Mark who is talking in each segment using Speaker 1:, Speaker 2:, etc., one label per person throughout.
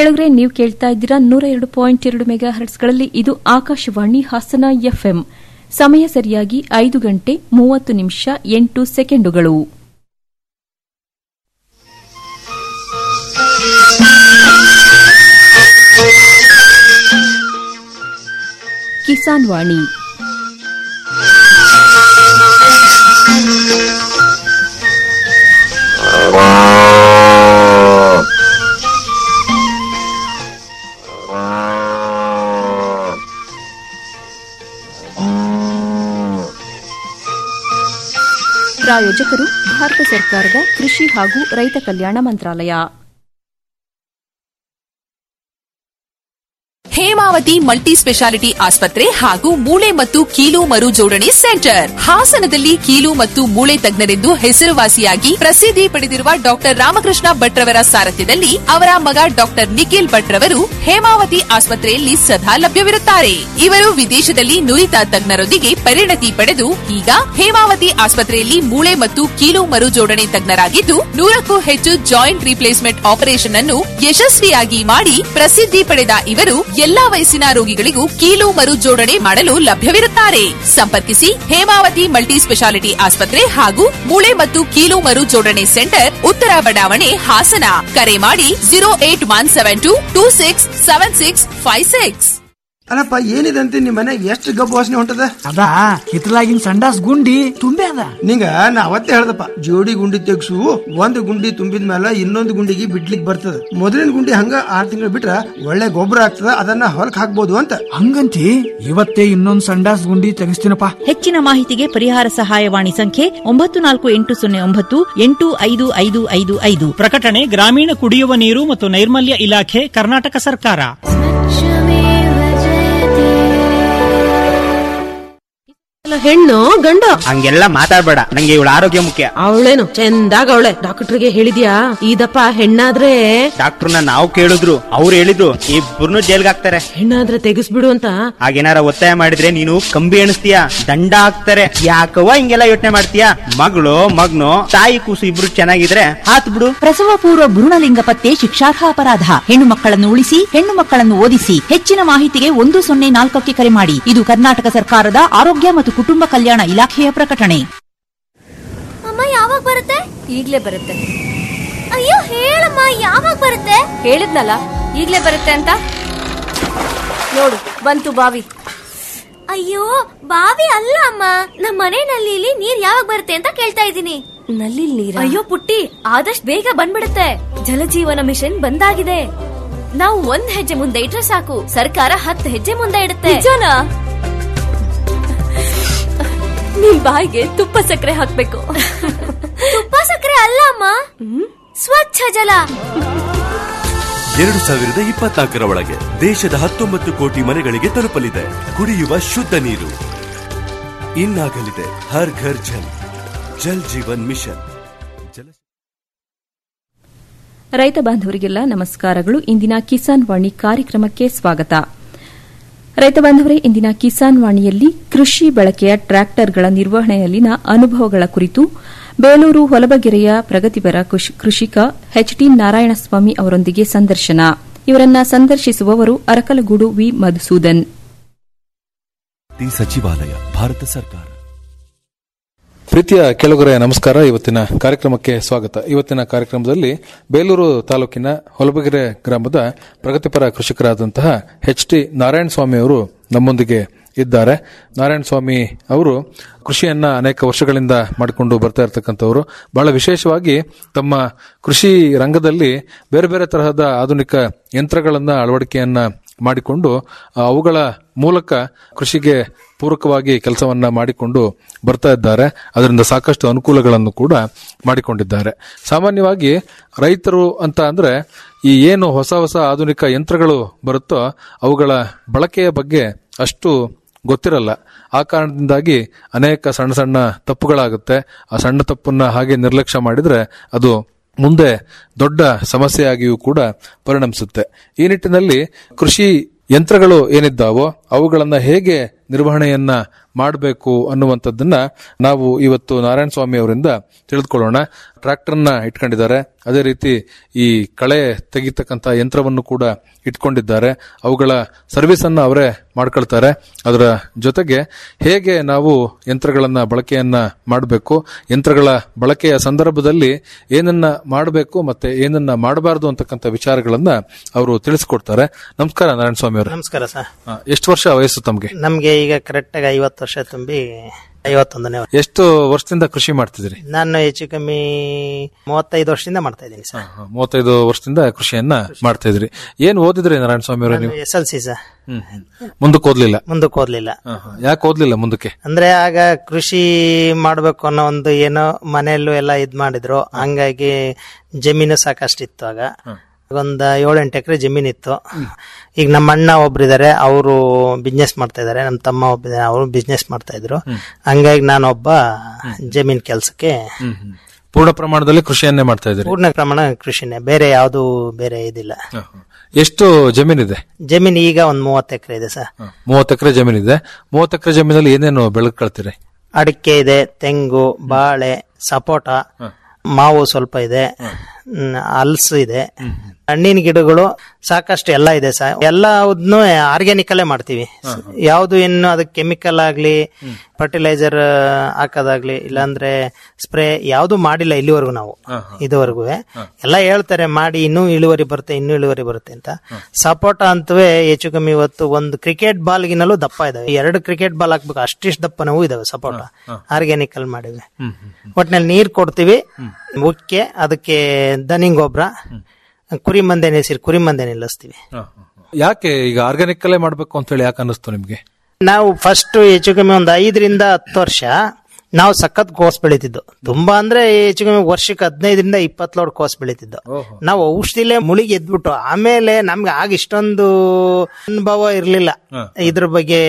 Speaker 1: ಕೆಳಗರೆ ನೀವು ಕೇಳ್ತಾ ಇದ್ದೀರಾ ನೂರ ಎರಡು ಪಾಯಿಂಟ್ ಎರಡು ಮೆಗಾ ಹರ್ಟ್ಸ್ಗಳಲ್ಲಿ ಇದು ಆಕಾಶವಾಣಿ ಹಾಸನ ಎಫ್ಎಂ ಸಮಯ ಸರಿಯಾಗಿ ಐದು ಗಂಟೆ ಮೂವತ್ತು ನಿಮಿಷ ಎಂಟು ಸೆಕೆಂಡುಗಳು ಕಿಸಾನ್ ವಾಣಿ ಪ್ರಾಯೋಜಕರು ಭಾರತ ಸರ್ಕಾರದ ಕೃಷಿ ಹಾಗೂ ರೈತ ಕಲ್ಯಾಣ ಮಂತ್ರಾಲಯ
Speaker 2: ಹೇಮಾವತಿ ಮಲ್ಟಿ ಸ್ಪೆಷಾಲಿಟಿ ಆಸ್ಪತ್ರೆ ಹಾಗೂ ಮೂಳೆ ಮತ್ತು ಕೀಲು ಮರು ಜೋಡಣೆ ಸೆಂಟರ್ ಹಾಸನದಲ್ಲಿ ಕೀಲು ಮತ್ತು ಮೂಳೆ ತಜ್ಞರೆಂದು ಹೆಸರುವಾಸಿಯಾಗಿ ಪ್ರಸಿದ್ಧಿ ಪಡೆದಿರುವ ಡಾಕ್ಟರ್ ರಾಮಕೃಷ್ಣ ಭಟ್ರವರ ಸಾರಥ್ಯದಲ್ಲಿ ಅವರ ಮಗ ಡಾಕ್ಟರ್ ನಿಖಿಲ್ ಭಟ್ರವರು ಹೇಮಾವತಿ ಆಸ್ಪತ್ರೆಯಲ್ಲಿ ಸದಾ ಲಭ್ಯವಿರುತ್ತಾರೆ ಇವರು ವಿದೇಶದಲ್ಲಿ ನುರಿತ ತಜ್ಞರೊಂದಿಗೆ ಪರಿಣತಿ ಪಡೆದು ಈಗ ಹೇಮಾವತಿ ಆಸ್ಪತ್ರೆಯಲ್ಲಿ ಮೂಳೆ ಮತ್ತು ಕೀಲು ಮರು ಜೋಡಣೆ ತಜ್ಞರಾಗಿದ್ದು ನೂರಕ್ಕೂ ಹೆಚ್ಚು ಜಾಯಿಂಟ್ ರಿಪ್ಲೇಸ್ಮೆಂಟ್ ಆಪರೇಷನ್ ಅನ್ನು ಯಶಸ್ವಿಯಾಗಿ ಮಾಡಿ ಪ್ರಸಿದ್ಧಿ ಪಡೆದ ಇವರು ಎಲ್ಲಾ ವಯಸ್ಸಿನ ರೋಗಿಗಳಿಗೂ ಕೀಲು ಮರು ಜೋಡಣೆ ಮಾಡಲು ಲಭ್ಯವಿರುತ್ತಾರೆ ಸಂಪರ್ಕಿಸಿ ಹೇಮಾವತಿ ಮಲ್ಟಿ ಸ್ಪೆಷಾಲಿಟಿ ಆಸ್ಪತ್ರೆ ಹಾಗೂ ಮೂಳೆ ಮತ್ತು ಕೀಲು ಮರು ಜೋಡಣೆ ಸೆಂಟರ್ ಉತ್ತರ ಬಡಾವಣೆ ಹಾಸನ ಕರೆ ಮಾಡಿ zero eight one seven two two six seven six five six
Speaker 3: ಅಲ್ಲಪ್ಪ ಏನಿದೆ ಅಂತ ನಿಮ್ ಮನೆಗೆ ಎಷ್ಟು ಗಬ್ಬು ವಾಸನೆ ಹೊಂಟದ
Speaker 4: ಅದ ಹಿತ್ತಲಾಗಿನ ಸಂಡಾಸ್ ಗುಂಡಿ ತುಂಬೆ ಅದ
Speaker 3: ನಿಂಗ ನಾ ಅವತ್ತೇ ಹೇಳ್ದಪ್ಪ ಜೋಡಿ ಗುಂಡಿ ತೆಗ್ಸು ಒಂದ್ ಗುಂಡಿ ತುಂಬಿದ ಮೇಲೆ ಇನ್ನೊಂದು ಗುಂಡಿಗೆ ಬಿಡ್ಲಿಕ್ ಬರ್ತದ ಮೊದಲಿನ ಗುಂಡಿ ಹಂಗ ಆರ್ ತಿಂಗಳು ಬಿಟ್ರ ಒಳ್ಳೆ ಗೊಬ್ಬರ ಆಗ್ತದ ಅದನ್ನ ಹೊಲಕ್ ಹಾಕ್ಬೋದು ಅಂತ
Speaker 4: ಹಂಗಂತಿ ಇವತ್ತೇ ಇನ್ನೊಂದ್ ಸಂಡಾಸ್ ಗುಂಡಿ ತೆಗಿಸ್ತೀನಪ್ಪ
Speaker 5: ಹೆಚ್ಚಿನ ಮಾಹಿತಿಗೆ ಪರಿಹಾರ ಸಹಾಯವಾಣಿ ಸಂಖ್ಯೆ ಒಂಬತ್ತು ನಾಲ್ಕು ಎಂಟು ಸೊನ್ನೆ ಒಂಬತ್ತು ಎಂಟು ಐದು ಐದು ಐದು ಐದು
Speaker 6: ಪ್ರಕಟಣೆ ಗ್ರಾಮೀಣ ಕುಡಿಯುವ ನೀರು ಮತ್ತು ನೈರ್ಮಲ್ಯ ಇಲಾಖೆ ಕರ್ನಾಟಕ ಸರ್ಕಾರ
Speaker 7: ಹೆಣ್ಣು ಗಂಡ
Speaker 8: ಹಂಗೆಲ್ಲ ಮಾತಾಡ್ಬೇಡ ನಂಗೆ ಇವಳ ಆರೋಗ್ಯ ಮುಖ್ಯ
Speaker 7: ಅವಳೇನು ಚಂದಾಗ ಅವಳೆ ಡಾಕ್ಟರ್ಗೆ ಹೇಳಿದ್ಯಾ ಇದಪ್ಪ ಹೆಣ್ಣಾದ್ರೆ
Speaker 8: ಡಾಕ್ಟರ್ನ ನಾವು ಕೇಳಿದ್ರು ಅವ್ರು ಹೇಳಿದ್ರು ಇಬ್ಬರನ್ನು ಜೈಲ್ಗೆ ಹಾಕ್ತಾರೆ
Speaker 7: ಹೆಣ್ಣಾದ್ರೆ ತೆಗಿಸ್ಬಿಡು ಅಂತ
Speaker 8: ಹಾಗೇನಾರ ಒತ್ತಾಯ ಮಾಡಿದ್ರೆ ನೀನು ಕಂಬಿ ಎಣಿಸ್ತೀಯ ದಂಡ ಹಾಕ್ತಾರೆ ಯಾಕವ್ವ ಹಿಂಗೆಲ್ಲ ಯೋಚನೆ ಮಾಡ್ತೀಯ ಮಗಳು ಮಗ್ನು ತಾಯಿ ಕೂಸು ಇಬ್ರು ಚೆನ್ನಾಗಿದ್ರೆ ಹಾತ್ ಬಿಡು
Speaker 5: ಪ್ರಸವ ಪೂರ್ವ ಭ್ರೂಣಲಿಂಗ ಪತ್ತೆ ಶಿಕ್ಷಾರ್ಹ ಅಪರಾಧ ಹೆಣ್ಣು ಮಕ್ಕಳನ್ನು ಉಳಿಸಿ ಹೆಣ್ಣು ಮಕ್ಕಳನ್ನು ಓದಿಸಿ ಹೆಚ್ಚಿನ ಮಾಹಿತಿಗೆ ಒಂದು ಸೊನ್ನೆ ನಾಲ್ಕಕ್ಕೆ ಕರೆ ಮಾಡಿ ಇದು ಕರ್ನಾಟಕ ಸರ್ಕಾರದ ಆರೋಗ್ಯ ಮತ್ತು ಕುಟುಂಬ ಕಲ್ಯಾಣ ಇಲಾಖೆಯ ಪ್ರಕಟಣೆ
Speaker 9: ಅಮ್ಮ ಯಾವಾಗ ಬರುತ್ತೆ
Speaker 10: ಈಗ್ಲೇ ಬರುತ್ತೆ
Speaker 9: ಅಯ್ಯೋ ಹೇಳಮ್ಮ ಯಾವಾಗ ಬರುತ್ತೆ
Speaker 10: ಹೇಳಿದ್ನಲ್ಲ ಈಗ್ಲೇ ಬರುತ್ತೆ ಅಂತ ನೋಡು ಬಂತು ಬಾವಿ
Speaker 9: ಅಯ್ಯೋ ಬಾವಿ ಅಲ್ಲ ಅಮ್ಮ ನಮ್ಮ ಮನೆ ನಲ್ಲಿಲಿ ನೀರ್ ಯಾವಾಗ ಬರುತ್ತೆ ಅಂತ ಕೇಳ್ತಾ ಇದ್ದೀನಿ
Speaker 10: ನಲ್ಲಿ ನೀರ
Speaker 9: ಅಯ್ಯೋ ಪುಟ್ಟಿ ಆದಷ್ಟು ಬೇಗ ಬಂದ್ಬಿಡುತ್ತೆ ಜಲಜೀವನ ಮಿಷನ್ ಬಂದಾಗಿದೆ ನಾವು ಒಂದ್ ಹೆಜ್ಜೆ ಮುಂದೆ ಇಟ್ರೆ ಸಾಕು ಸರ್ಕಾರ ಹತ್ತು ಹೆಜ್ಜೆ ಮುಂದೆ ಇಡುತ್ತೆ
Speaker 10: ನಿಜನಾ ನಿಮ್ ಬಾಯಿಗೆ ತುಪ್ಪ ಸಕ್ಕರೆ ಹಾಕ್ಬೇಕು
Speaker 9: ತುಪ್ಪ ಸಕ್ಕರೆ ಅಲ್ಲ ಅಮ್ಮ ಸ್ವಚ್ಛ ಜಲ
Speaker 11: ಎರಡು ಸಾವಿರದ ಇಪ್ಪತ್ನಾಲ್ಕರ ಒಳಗೆ ದೇಶದ ಹತ್ತೊಂಬತ್ತು ಕೋಟಿ ಮನೆಗಳಿಗೆ ತಲುಪಲಿದೆ ಕುಡಿಯುವ ಶುದ್ಧ ನೀರು ಇನ್ನಾಗಲಿದೆ ಹರ್ ಘರ್ ಜಲ್ ಜಲ್ ಜೀವನ್ ಮಿಷನ್ ಜಲ
Speaker 1: ರೈತ ಬಾಂಧವರಿಗೆಲ್ಲ ನಮಸ್ಕಾರಗಳು ಇಂದಿನ ಕಿಸಾನ್ ವಾಣಿ ಕಾರ್ಯಕ್ರಮಕ್ಕೆ ಸ್ವಾಗತ ರೈತ ಬಾಂಧವರೇ ಇಂದಿನ ಕಿಸಾನ್ ವಾಣಿಯಲ್ಲಿ ಕೃಷಿ ಬಳಕೆಯ ಟ್ರ್ಯಾಕ್ಟರ್ಗಳ ನಿರ್ವಹಣೆಯಲ್ಲಿನ ಅನುಭವಗಳ ಕುರಿತು ಬೇಲೂರು ಹೊಲಬಗೆರೆಯ ಪ್ರಗತಿಪರ ಕೃಷಿಕ ಎಚ್ಡಿ ನಾರಾಯಣಸ್ವಾಮಿ ಅವರೊಂದಿಗೆ ಸಂದರ್ಶನ ಇವರನ್ನ ಸಂದರ್ಶಿಸುವವರು ಅರಕಲಗೂಡು ವಿ ಮಧುಸೂದನ್
Speaker 11: ಸಚಿವಾಲಯ ಭಾರತ ಸರ್ಕಾರ
Speaker 12: ಪ್ರೀತಿಯ ಕೆಳಗರೆ ನಮಸ್ಕಾರ ಇವತ್ತಿನ ಕಾರ್ಯಕ್ರಮಕ್ಕೆ ಸ್ವಾಗತ ಇವತ್ತಿನ ಕಾರ್ಯಕ್ರಮದಲ್ಲಿ ಬೇಲೂರು ತಾಲೂಕಿನ ಹೊಲಬಗೆರೆ ಗ್ರಾಮದ ಪ್ರಗತಿಪರ ಕೃಷಿಕರಾದಂತಹ ಎಚ್ ಟಿ ನಾರಾಯಣ ಸ್ವಾಮಿ ಅವರು ನಮ್ಮೊಂದಿಗೆ ಇದ್ದಾರೆ ನಾರಾಯಣ ಸ್ವಾಮಿ ಅವರು ಕೃಷಿಯನ್ನ ಅನೇಕ ವರ್ಷಗಳಿಂದ ಮಾಡಿಕೊಂಡು ಬರ್ತಾ ಇರತಕ್ಕಂಥವರು ಬಹಳ ವಿಶೇಷವಾಗಿ ತಮ್ಮ ಕೃಷಿ ರಂಗದಲ್ಲಿ ಬೇರೆ ಬೇರೆ ತರಹದ ಆಧುನಿಕ ಯಂತ್ರಗಳನ್ನ ಅಳವಡಿಕೆಯನ್ನ ಮಾಡಿಕೊಂಡು ಅವುಗಳ ಮೂಲಕ ಕೃಷಿಗೆ ಪೂರಕವಾಗಿ ಕೆಲಸವನ್ನ ಮಾಡಿಕೊಂಡು ಬರ್ತಾ ಇದ್ದಾರೆ ಅದರಿಂದ ಸಾಕಷ್ಟು ಅನುಕೂಲಗಳನ್ನು ಕೂಡ ಮಾಡಿಕೊಂಡಿದ್ದಾರೆ ಸಾಮಾನ್ಯವಾಗಿ ರೈತರು ಅಂತ ಅಂದ್ರೆ ಈ ಏನು ಹೊಸ ಹೊಸ ಆಧುನಿಕ ಯಂತ್ರಗಳು ಬರುತ್ತೋ ಅವುಗಳ ಬಳಕೆಯ ಬಗ್ಗೆ ಅಷ್ಟು ಗೊತ್ತಿರಲ್ಲ ಆ ಕಾರಣದಿಂದಾಗಿ ಅನೇಕ ಸಣ್ಣ ಸಣ್ಣ ತಪ್ಪುಗಳಾಗುತ್ತೆ ಆ ಸಣ್ಣ ತಪ್ಪನ್ನ ಹಾಗೆ ನಿರ್ಲಕ್ಷ್ಯ ಮಾಡಿದ್ರೆ ಅದು ಮುಂದೆ ದೊಡ್ಡ ಸಮಸ್ಯೆಯಾಗಿಯೂ ಕೂಡ ಪರಿಣಮಿಸುತ್ತೆ ಈ ನಿಟ್ಟಿನಲ್ಲಿ ಕೃಷಿ ಯಂತ್ರಗಳು ಏನಿದ್ದಾವೋ ಅವುಗಳನ್ನ ಹೇಗೆ ನಿರ್ವಹಣೆಯನ್ನ ಮಾಡಬೇಕು ಅನ್ನುವಂಥದ್ದನ್ನ ನಾವು ಇವತ್ತು ನಾರಾಯಣ ಸ್ವಾಮಿ ಅವರಿಂದ ತಿಳಿದುಕೊಳ್ಳೋಣ ಟ್ರ್ಯಾಕ್ಟರ್ನ ಇಟ್ಕೊಂಡಿದ್ದಾರೆ ಅದೇ ರೀತಿ ಈ ಕಳೆ ತೆಗಿತಕ್ಕಂತ ಯಂತ್ರವನ್ನು ಕೂಡ ಇಟ್ಕೊಂಡಿದ್ದಾರೆ ಅವುಗಳ ಸರ್ವಿಸ್ ಅನ್ನ ಅವರೇ ಮಾಡ್ಕೊಳ್ತಾರೆ ಅದರ ಜೊತೆಗೆ ಹೇಗೆ ನಾವು ಯಂತ್ರಗಳನ್ನ ಬಳಕೆಯನ್ನ ಮಾಡಬೇಕು ಯಂತ್ರಗಳ ಬಳಕೆಯ ಸಂದರ್ಭದಲ್ಲಿ ಏನನ್ನ ಮಾಡಬೇಕು ಮತ್ತೆ ಏನನ್ನ ಮಾಡಬಾರದು ಅಂತಕ್ಕಂಥ ವಿಚಾರಗಳನ್ನ ಅವರು ತಿಳಿಸ್ಕೊಡ್ತಾರೆ ನಮಸ್ಕಾರ ನಾರಾಯಣ ಸ್ವಾಮಿ ಅವರೇ
Speaker 13: ನಮಸ್ಕಾರ ಸರ್
Speaker 12: ಎಷ್ಟು ವರ್ಷ ವಯಸ್ಸು ತಮ್ಗೆ
Speaker 13: ನಮ್ಗೆ ಈಗ ಕರೆಕ್ಟ್ ಆಗಿ ಐವತ್ತು ವರ್ಷ ತುಂಬಿ ಐವತ್ತೊಂದನೇ ವರ್ಷ
Speaker 12: ಎಷ್ಟು ವರ್ಷದಿಂದ ಕೃಷಿ ಮಾಡ್ತಿದ್ರಿ
Speaker 13: ನಾನು ಹೆಚ್ಚು ಕಮ್ಮಿ ಮೂವತ್ತೈದು ವರ್ಷದಿಂದ ಮಾಡ್ತಾ ಇದ್ದೀನಿ ಸರ್
Speaker 12: ಮೂವತ್ತೈದು ವರ್ಷದಿಂದ ಕೃಷಿಯನ್ನ ಮಾಡ್ತಾ ಇದ್ರಿ ಏನ್ ಓದಿದ್ರಿ ನಾರಾಯಣ ಸ್ವಾಮಿ ಅವರೇ ನೀವು
Speaker 13: ಎಸ್ ಎಲ್ ಸಿ ಸರ್
Speaker 12: ಮುಂದಕ್ಕೆ ಓದ್ಲಿಲ್ಲ
Speaker 13: ಮುಂದಕ್ಕೆ ಓದ್ಲಿಲ್ಲ
Speaker 12: ಯಾಕೆ ಓದ್ಲಿಲ್ಲ ಮುಂದಕ್ಕೆ
Speaker 13: ಅಂದ್ರೆ ಆಗ ಕೃಷಿ ಮಾಡ್ಬೇಕು ಅನ್ನೋ ಒಂದು ಏನೋ ಮನೆಯಲ್ಲೂ ಎಲ್ಲ ಇದ್ ಮಾಡಿದ್ರು ಹಂಗಾಗಿ ಜಮೀನು ಸಾಕಷ್ಟಿತ್ತು ಆಗ ಒಂದ್ ಏಳೆಂಟು ಎಕರೆ ಜಮೀನ್ ಇತ್ತು ಈಗ ನಮ್ಮ ಅಣ್ಣ ಒಬ್ರಿದ್ದಾರೆ ಅವರು ಬಿಸ್ನೆಸ್ ಮಾಡ್ತಾ ಇದಾರೆ ನಮ್ಮ ತಮ್ಮ ಒಬ್ಬಿದ್ದಾರೆ ಅವರು ಬಿಸ್ನೆಸ್ ಮಾಡ್ತಾ ಇದ್ರು ಹಂಗಾಗಿ ನಾನೊಬ್ಬ ಜಮೀನ್ ಕೆಲ್ಸಕ್ಕೆ
Speaker 12: ಪೂರ್ಣ ಪ್ರಮಾಣದಲ್ಲಿ ಕೃಷಿಯನ್ನೇ ಮಾಡ್ತಾ ಇದ್ರಿ
Speaker 13: ಪೂರ್ಣ ಪ್ರಮಾಣ ಕೃಷಿನೇ ಬೇರೆ ಯಾವುದು ಬೇರೆ ಇದಿಲ್ಲ
Speaker 12: ಎಷ್ಟು ಜಮೀನಿದೆ
Speaker 13: ಜಮೀನ್ ಈಗ ಒಂದ್ ಮೂವತ್ತು ಎಕರೆ ಇದೆ ಸರ್
Speaker 12: ಮೂವತ್ತು ಎಕರೆ ಜಮೀನಿದೆ ಮೂವತ್ತು ಎಕರೆ ಜಮೀನಲ್ಲಿ ಏನೇನು ಬೆಳಕಳ್ತೀರಿ
Speaker 13: ಅಡಿಕೆ ಇದೆ ತೆಂಗು ಬಾಳೆ ಸಪೋಟ ಮಾವು ಸ್ವಲ್ಪ ಇದೆ ಹ್ಮ್, ಹಲ್ಸು ಇದೆ ಹಣ್ಣಿನ ಗಿಡಗಳು ಸಾಕಷ್ಟು ಎಲ್ಲ ಇದೆ ಸರ್ ಎಲ್ಲದನ್ನು ಆರ್ಗ್ಯಾನಿಕ್ ಅಲ್ಲೇ ಮಾಡ್ತೀವಿ ಯಾವುದು ಇನ್ನು ಅದಕ್ಕೆ ಕೆಮಿಕಲ್ ಆಗ್ಲಿ ಫರ್ಟಿಲೈಸರ್ ಹಾಕೋದಾಗ್ಲಿ ಇಲ್ಲಾಂದ್ರೆ ಸ್ಪ್ರೇ ಯಾವುದು ಮಾಡಿಲ್ಲ ಇಲ್ಲಿವರೆಗೂ ನಾವು ಇದುವರೆಗೂ ಎಲ್ಲ ಹೇಳ್ತಾರೆ ಮಾಡಿ ಇನ್ನೂ ಇಳುವರಿ ಬರುತ್ತೆ ಇನ್ನೂ ಇಳುವರಿ ಬರುತ್ತೆ ಅಂತ ಸಪೋಟ ಅಂತವೇ ಹೆಚ್ಚು ಕಮ್ಮಿ ಇವತ್ತು ಒಂದು ಕ್ರಿಕೆಟ್ ಬಾಲ್ಗಿನಲ್ಲೂ ದಪ್ಪ ಇದಾವೆ ಎರಡು ಕ್ರಿಕೆಟ್ ಬಾಲ್ ಹಾಕ್ಬೇಕು ಅಷ್ಟಿಷ್ಟು ದಪ್ಪನವೂ ಇದಾವೆ ಸಪೋಟ ಆರ್ಗ್ಯಾನಿಕ್ ಅಲ್ಲಿ ಮಾಡಿವೆ ಒಟ್ನಲ್ಲಿ ನೀರ್ ಕೊಡ್ತೀವಿ ಮುಖ್ಯ ಅದಕ್ಕೆ ದನಿ ಗೊಬ್ಬರ ಕುರಿ ಮಂದೆ ನೆಸಿರಿ ಕುರಿ ಮಂದೆ ನಿಲ್ಲಿಸ್ತೀವಿ
Speaker 12: ಯಾಕೆ ಈಗ ಆರ್ಗಾನಿಕ್ ಅಲ್ಲೇ ಮಾಡ್ಬೇಕು ಅಂತ ಹೇಳಿ ಯಾಕೆ ಅನ್ನಿಸ್ತು ನಿಮ್ಗೆ
Speaker 13: ನಾವು ಫಸ್ಟ್ ಹೆಚ್ಚು ಕಮ್ಮಿ ಒಂದು ಐದರಿಂದ ಹತ್ತು ವರ್ಷ ನಾವು ಸಖತ್ ಕೋಸ್ ಬೆಳಿತಿದ್ದು ತುಂಬಾ ಅಂದ್ರೆ ಹೆಚ್ಚು ಕಮ್ಮಿ ವರ್ಷಕ್ಕೆ ಹದಿನೈದರಿಂದ ಇಪ್ಪತ್ತು ಲೋಡ್ ಕೋಸ್ ಬೆಳಿತಿದ್ದು ನಾವು ಔಷಧಿಲೇ ಮುಳಿಗೆ ಎದ್ಬಿಟ್ಟು ಆಮೇಲೆ ನಮ್ಗೆ ಆಗ ಇಷ್ಟೊಂದು ಅನುಭವ ಇರ್ಲಿಲ್ಲ ಇದ್ರ ಬಗ್ಗೆ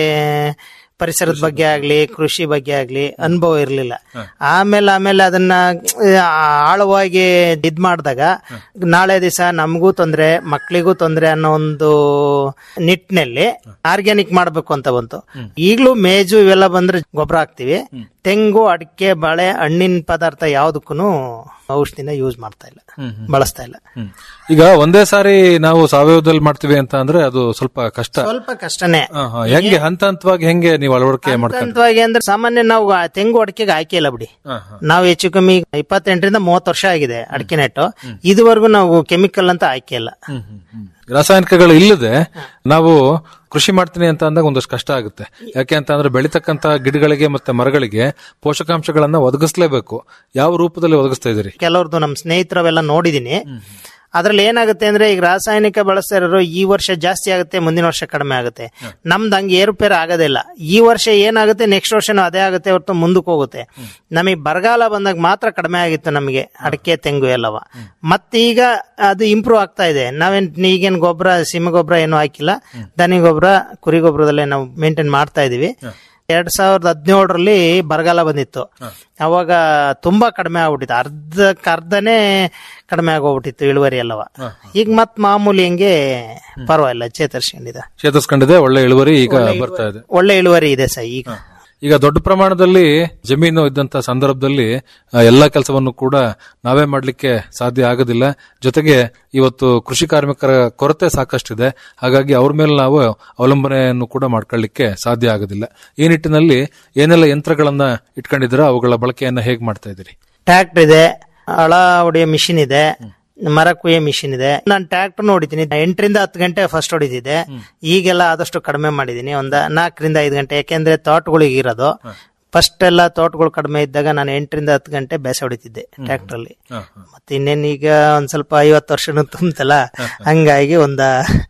Speaker 13: ಪರಿಸರದ ಬಗ್ಗೆ ಆಗ್ಲಿ ಕೃಷಿ ಬಗ್ಗೆ ಆಗ್ಲಿ ಅನುಭವ ಇರ್ಲಿಲ್ಲ ಆಮೇಲೆ ಆಮೇಲೆ ಅದನ್ನ ಆ, ಆಳವಾಗಿ ಇದ್ ಮಾಡಿದಾಗ ನಾಳೆ ದಿವಸ ನಮಗೂ ತೊಂದ್ರೆ ಮಕ್ಕಳಿಗೂ ತೊಂದ್ರೆ ಅನ್ನೋ ಒಂದು ನಿಟ್ಟಿನಲ್ಲಿ ಆರ್ಗ್ಯಾನಿಕ್ ಮಾಡ್ಬೇಕು ಅಂತ ಬಂತು ಈಗಲೂ ಮೇಜು ಇವೆಲ್ಲ ಬಂದ್ರೆ ಗೊಬ್ಬರ ಹಾಕ್ತಿವಿ ತೆಂಗು ಅಡಿಕೆ ಬಾಳೆ ಹಣ್ಣಿನ ಪದಾರ್ಥ ಯಾವ್ದಕ್ಕೂ ಔಷಧಿನ ಯೂಸ್ ಮಾಡ್ತಾ ಇಲ್ಲ ಬಳಸ್ತಾ ಇಲ್ಲ
Speaker 12: ಈಗ ಒಂದೇ ಸಾರಿ ನಾವು ಸಾವಯವದಲ್ಲಿ ಮಾಡ್ತೀವಿ ಅಂತ ಅಂದ್ರೆ ಅದು ಸ್ವಲ್ಪ ಕಷ್ಟ
Speaker 13: ಸ್ವಲ್ಪ ಕಷ್ಟನೇ
Speaker 12: ಹಾ, ಹಾ. ಹೆಂಗೆ ಹಂತ ಹಂತವಾಗಿ ಹೆಂಗೆ ನೀವು ಅಳವಡಿಕೆ ಮಾಡ್ಕೊಂಡು
Speaker 13: ಹಂತವಾಗಿ ಅಂದ್ರೆ ಸಾಮಾನ್ಯ ನಾವು ಆ ತೆಂಗು ಅಡಿಕೆಗೆ ಆಯ್ಕೆ ಇಲ್ಲ ಬಿಡಿ ನಾವು ಹೆಚ್ಚು ಕಮ್ಮಿ ಇಪ್ಪತ್ತೆಂಟರಿಂದ ಮೂವತ್ತು ವರ್ಷ ಆಗಿದೆ ಅಡಿಕೆ ನೆಟ್ಟು ಇದುವರೆಗೂ ನಾವು ಕೆಮಿಕಲ್ ಅಂತ ಆಯ್ಕೆ ಇಲ್ಲ
Speaker 12: ರಾಸಾಯನಿಕಗಳು ಇಲ್ಲದೆ ನಾವು ಕೃಷಿ ಮಾಡ್ತೀನಿ ಅಂತ ಅಂದಾಗ ಒಂದಷ್ಟು ಕಷ್ಟ ಆಗುತ್ತೆ ಯಾಕೆ ಅಂತ ಅಂದ್ರೆ ಬೆಳಿತಕ್ಕಂತ ಗಿಡಗಳಿಗೆ ಮತ್ತೆ ಮರಗಳಿಗೆ ಪೋಷಕಾಂಶಗಳನ್ನ ಒದಗಿಸ್ಲೇಬೇಕು ಯಾವ ರೂಪದಲ್ಲಿ ಒದಗಿಸ್ತಾ ಇದೀರಿ
Speaker 13: ಕೆಲವ್ರದ್ದು ನಮ್ಮ ಸ್ನೇಹಿತರವೆಲ್ಲ ನೋಡಿದೀನಿ ಅದ್ರಲ್ಲಿ ಏನಾಗುತ್ತೆ ಅಂದ್ರೆ ಈಗ ರಾಸಾಯನಿಕ ಬಳಸ್ತಾ ಇರೋರು ಈ ವರ್ಷ ಜಾಸ್ತಿ ಆಗುತ್ತೆ ಮುಂದಿನ ವರ್ಷ ಕಡಿಮೆ ಆಗುತ್ತೆ ನಮ್ದು ಹಂಗೆ ಏರುಪೇರು ಆಗೋದಿಲ್ಲ ಈ ವರ್ಷ ಏನಾಗುತ್ತೆ ನೆಕ್ಸ್ಟ್ ವರ್ಷನೂ ಅದೇ ಆಗುತ್ತೆ ಹೊರತು ಮುಂದಕ್ಕೆ ಹೋಗುತ್ತೆ ನಮಗೆ ಬರಗಾಲ ಬಂದಾಗ ಮಾತ್ರ ಕಡಿಮೆ ಆಗಿತ್ತು ನಮಗೆ ಅಡಿಕೆ ತೆಂಗು ಎಲ್ಲವ ಮತ್ತೀಗ ಅದು ಇಂಪ್ರೂವ್ ಆಗ್ತಾ ಇದೆ ನಾವೇನ್ ಈಗೇನ್ ಗೊಬ್ಬರ ಸಿಮೆ ಗೊಬ್ಬರ ಏನು ಹಾಕಿಲ್ಲ ದನಿ ಗೊಬ್ಬರ ಕುರಿ ಗೊಬ್ಬರದಲ್ಲೇ ನಾವು ಮೇಂಟೈನ್ ಮಾಡ್ತಾ ಇದೀವಿ ಎರಡ್ ಸಾವಿರದ ಹದಿನೇಳರಲ್ಲಿ ಬರಗಾಲ ಬಂದಿತ್ತು ಅವಾಗ ತುಂಬಾ ಕಡಿಮೆ ಆಗ್ಬಿಟ್ಟಿತ್ತು ಅರ್ಧಕ್ಕೆ ಅರ್ಧನೇ ಕಡಿಮೆ ಆಗೋಗ್ಬಿಟ್ಟಿತ್ತು ಇಳುವರಿ ಎಲ್ಲವ ಈಗ ಮತ್ ಮಾಮೂಲಿ ಹಂಗೆ ಪರವಾಗಿಲ್ಲ ಚೇತರಿಸ್ಕೊಂಡಿದೆ
Speaker 12: ಚೇತರಿಸ್ಕೊಂಡಿದೆ ಒಳ್ಳೆ ಇಳುವರಿ ಈಗ ಬರ್ತಾ ಇದೆ
Speaker 13: ಒಳ್ಳೆ ಇಳುವರಿ ಇದೆ ಸರ್ ಈಗ
Speaker 12: ಈಗ ದೊಡ್ಡ ಪ್ರಮಾಣದಲ್ಲಿ ಜಮೀನು ಇದ್ದಂತ ಸಂದರ್ಭದಲ್ಲಿ ಆ, ಎಲ್ಲಾ ಕೆಲಸವನ್ನು ಕೂಡ ನಾವೇ ಮಾಡ್ಲಿಕ್ಕೆ ಸಾಧ್ಯ ಆಗೋದಿಲ್ಲ ಜೊತೆಗೆ ಇವತ್ತು ಕೃಷಿ ಕಾರ್ಮಿಕರ ಕೊರತೆ ಸಾಕಷ್ಟಿದೆ ಹಾಗಾಗಿ ಅವ್ರ ಮೇಲೆ ನಾವು ಅವಲಂಬನೆಯನ್ನು ಕೂಡ ಮಾಡ್ಕೊಳ್ಳಿಕ್ಕೆ ಸಾಧ್ಯ ಆಗೋದಿಲ್ಲ ಈ ನಿಟ್ಟಿನಲ್ಲಿ ಏನೆಲ್ಲ ಯಂತ್ರಗಳನ್ನ ಇಟ್ಕೊಂಡಿದ್ದೀರಾ ಅವುಗಳ ಬಳಕೆಯನ್ನ ಹೇಗ್ ಮಾಡ್ತಾ ಇದ್ದೀರಿ
Speaker 13: ಟ್ರ್ಯಾಕ್ಟರ್ ಇದೆ ಹಳ ಹೊಡೆಯೋ ಮಿಷಿನ್ ಇದೆ ಮರ ಕುಯ್ಯೋ ಮಿಷಿನ್ ಇದೆ ನಾನು ಟ್ರ್ಯಾಕ್ಟರ್ ಹೊಡಿತೀನಿ ಎಂಟರಿಂದ ಹತ್ತು ಗಂಟೆ ಫಸ್ಟ್ ಹೊಡಿತಿದ್ದೆ ಈಗೆಲ್ಲ ಆದಷ್ಟು ಕಡಿಮೆ ಮಾಡಿದೀನಿ ಒಂದ್ ನಾಲ್ಕರಿಂದ ಐದು ಗಂಟೆ ಯಾಕೆಂದ್ರೆ ತೋಟಗಳಿಗೆ ಇರೋದು ಫಸ್ಟ್ ಎಲ್ಲ ತೋಟಗಳು ಕಡಿಮೆ ಇದ್ದಾಗ ನಾನು ಎಂಟರಿಂದ ಹತ್ತು ಗಂಟೆ ಬೇಸೆ ಹೊಡಿತಿದ್ದೆ ಟ್ರ್ಯಾಕ್ಟರ್ ಅಲ್ಲಿ ಮತ್ತೆ ಇನ್ನೇನ್ ಈಗ ಒಂದ್ ಸ್ವಲ್ಪ ಐವತ್ತು ವರ್ಷನೂ ತುಂಬತಲ್ಲ ಹಂಗಾಗಿ ಒಂದ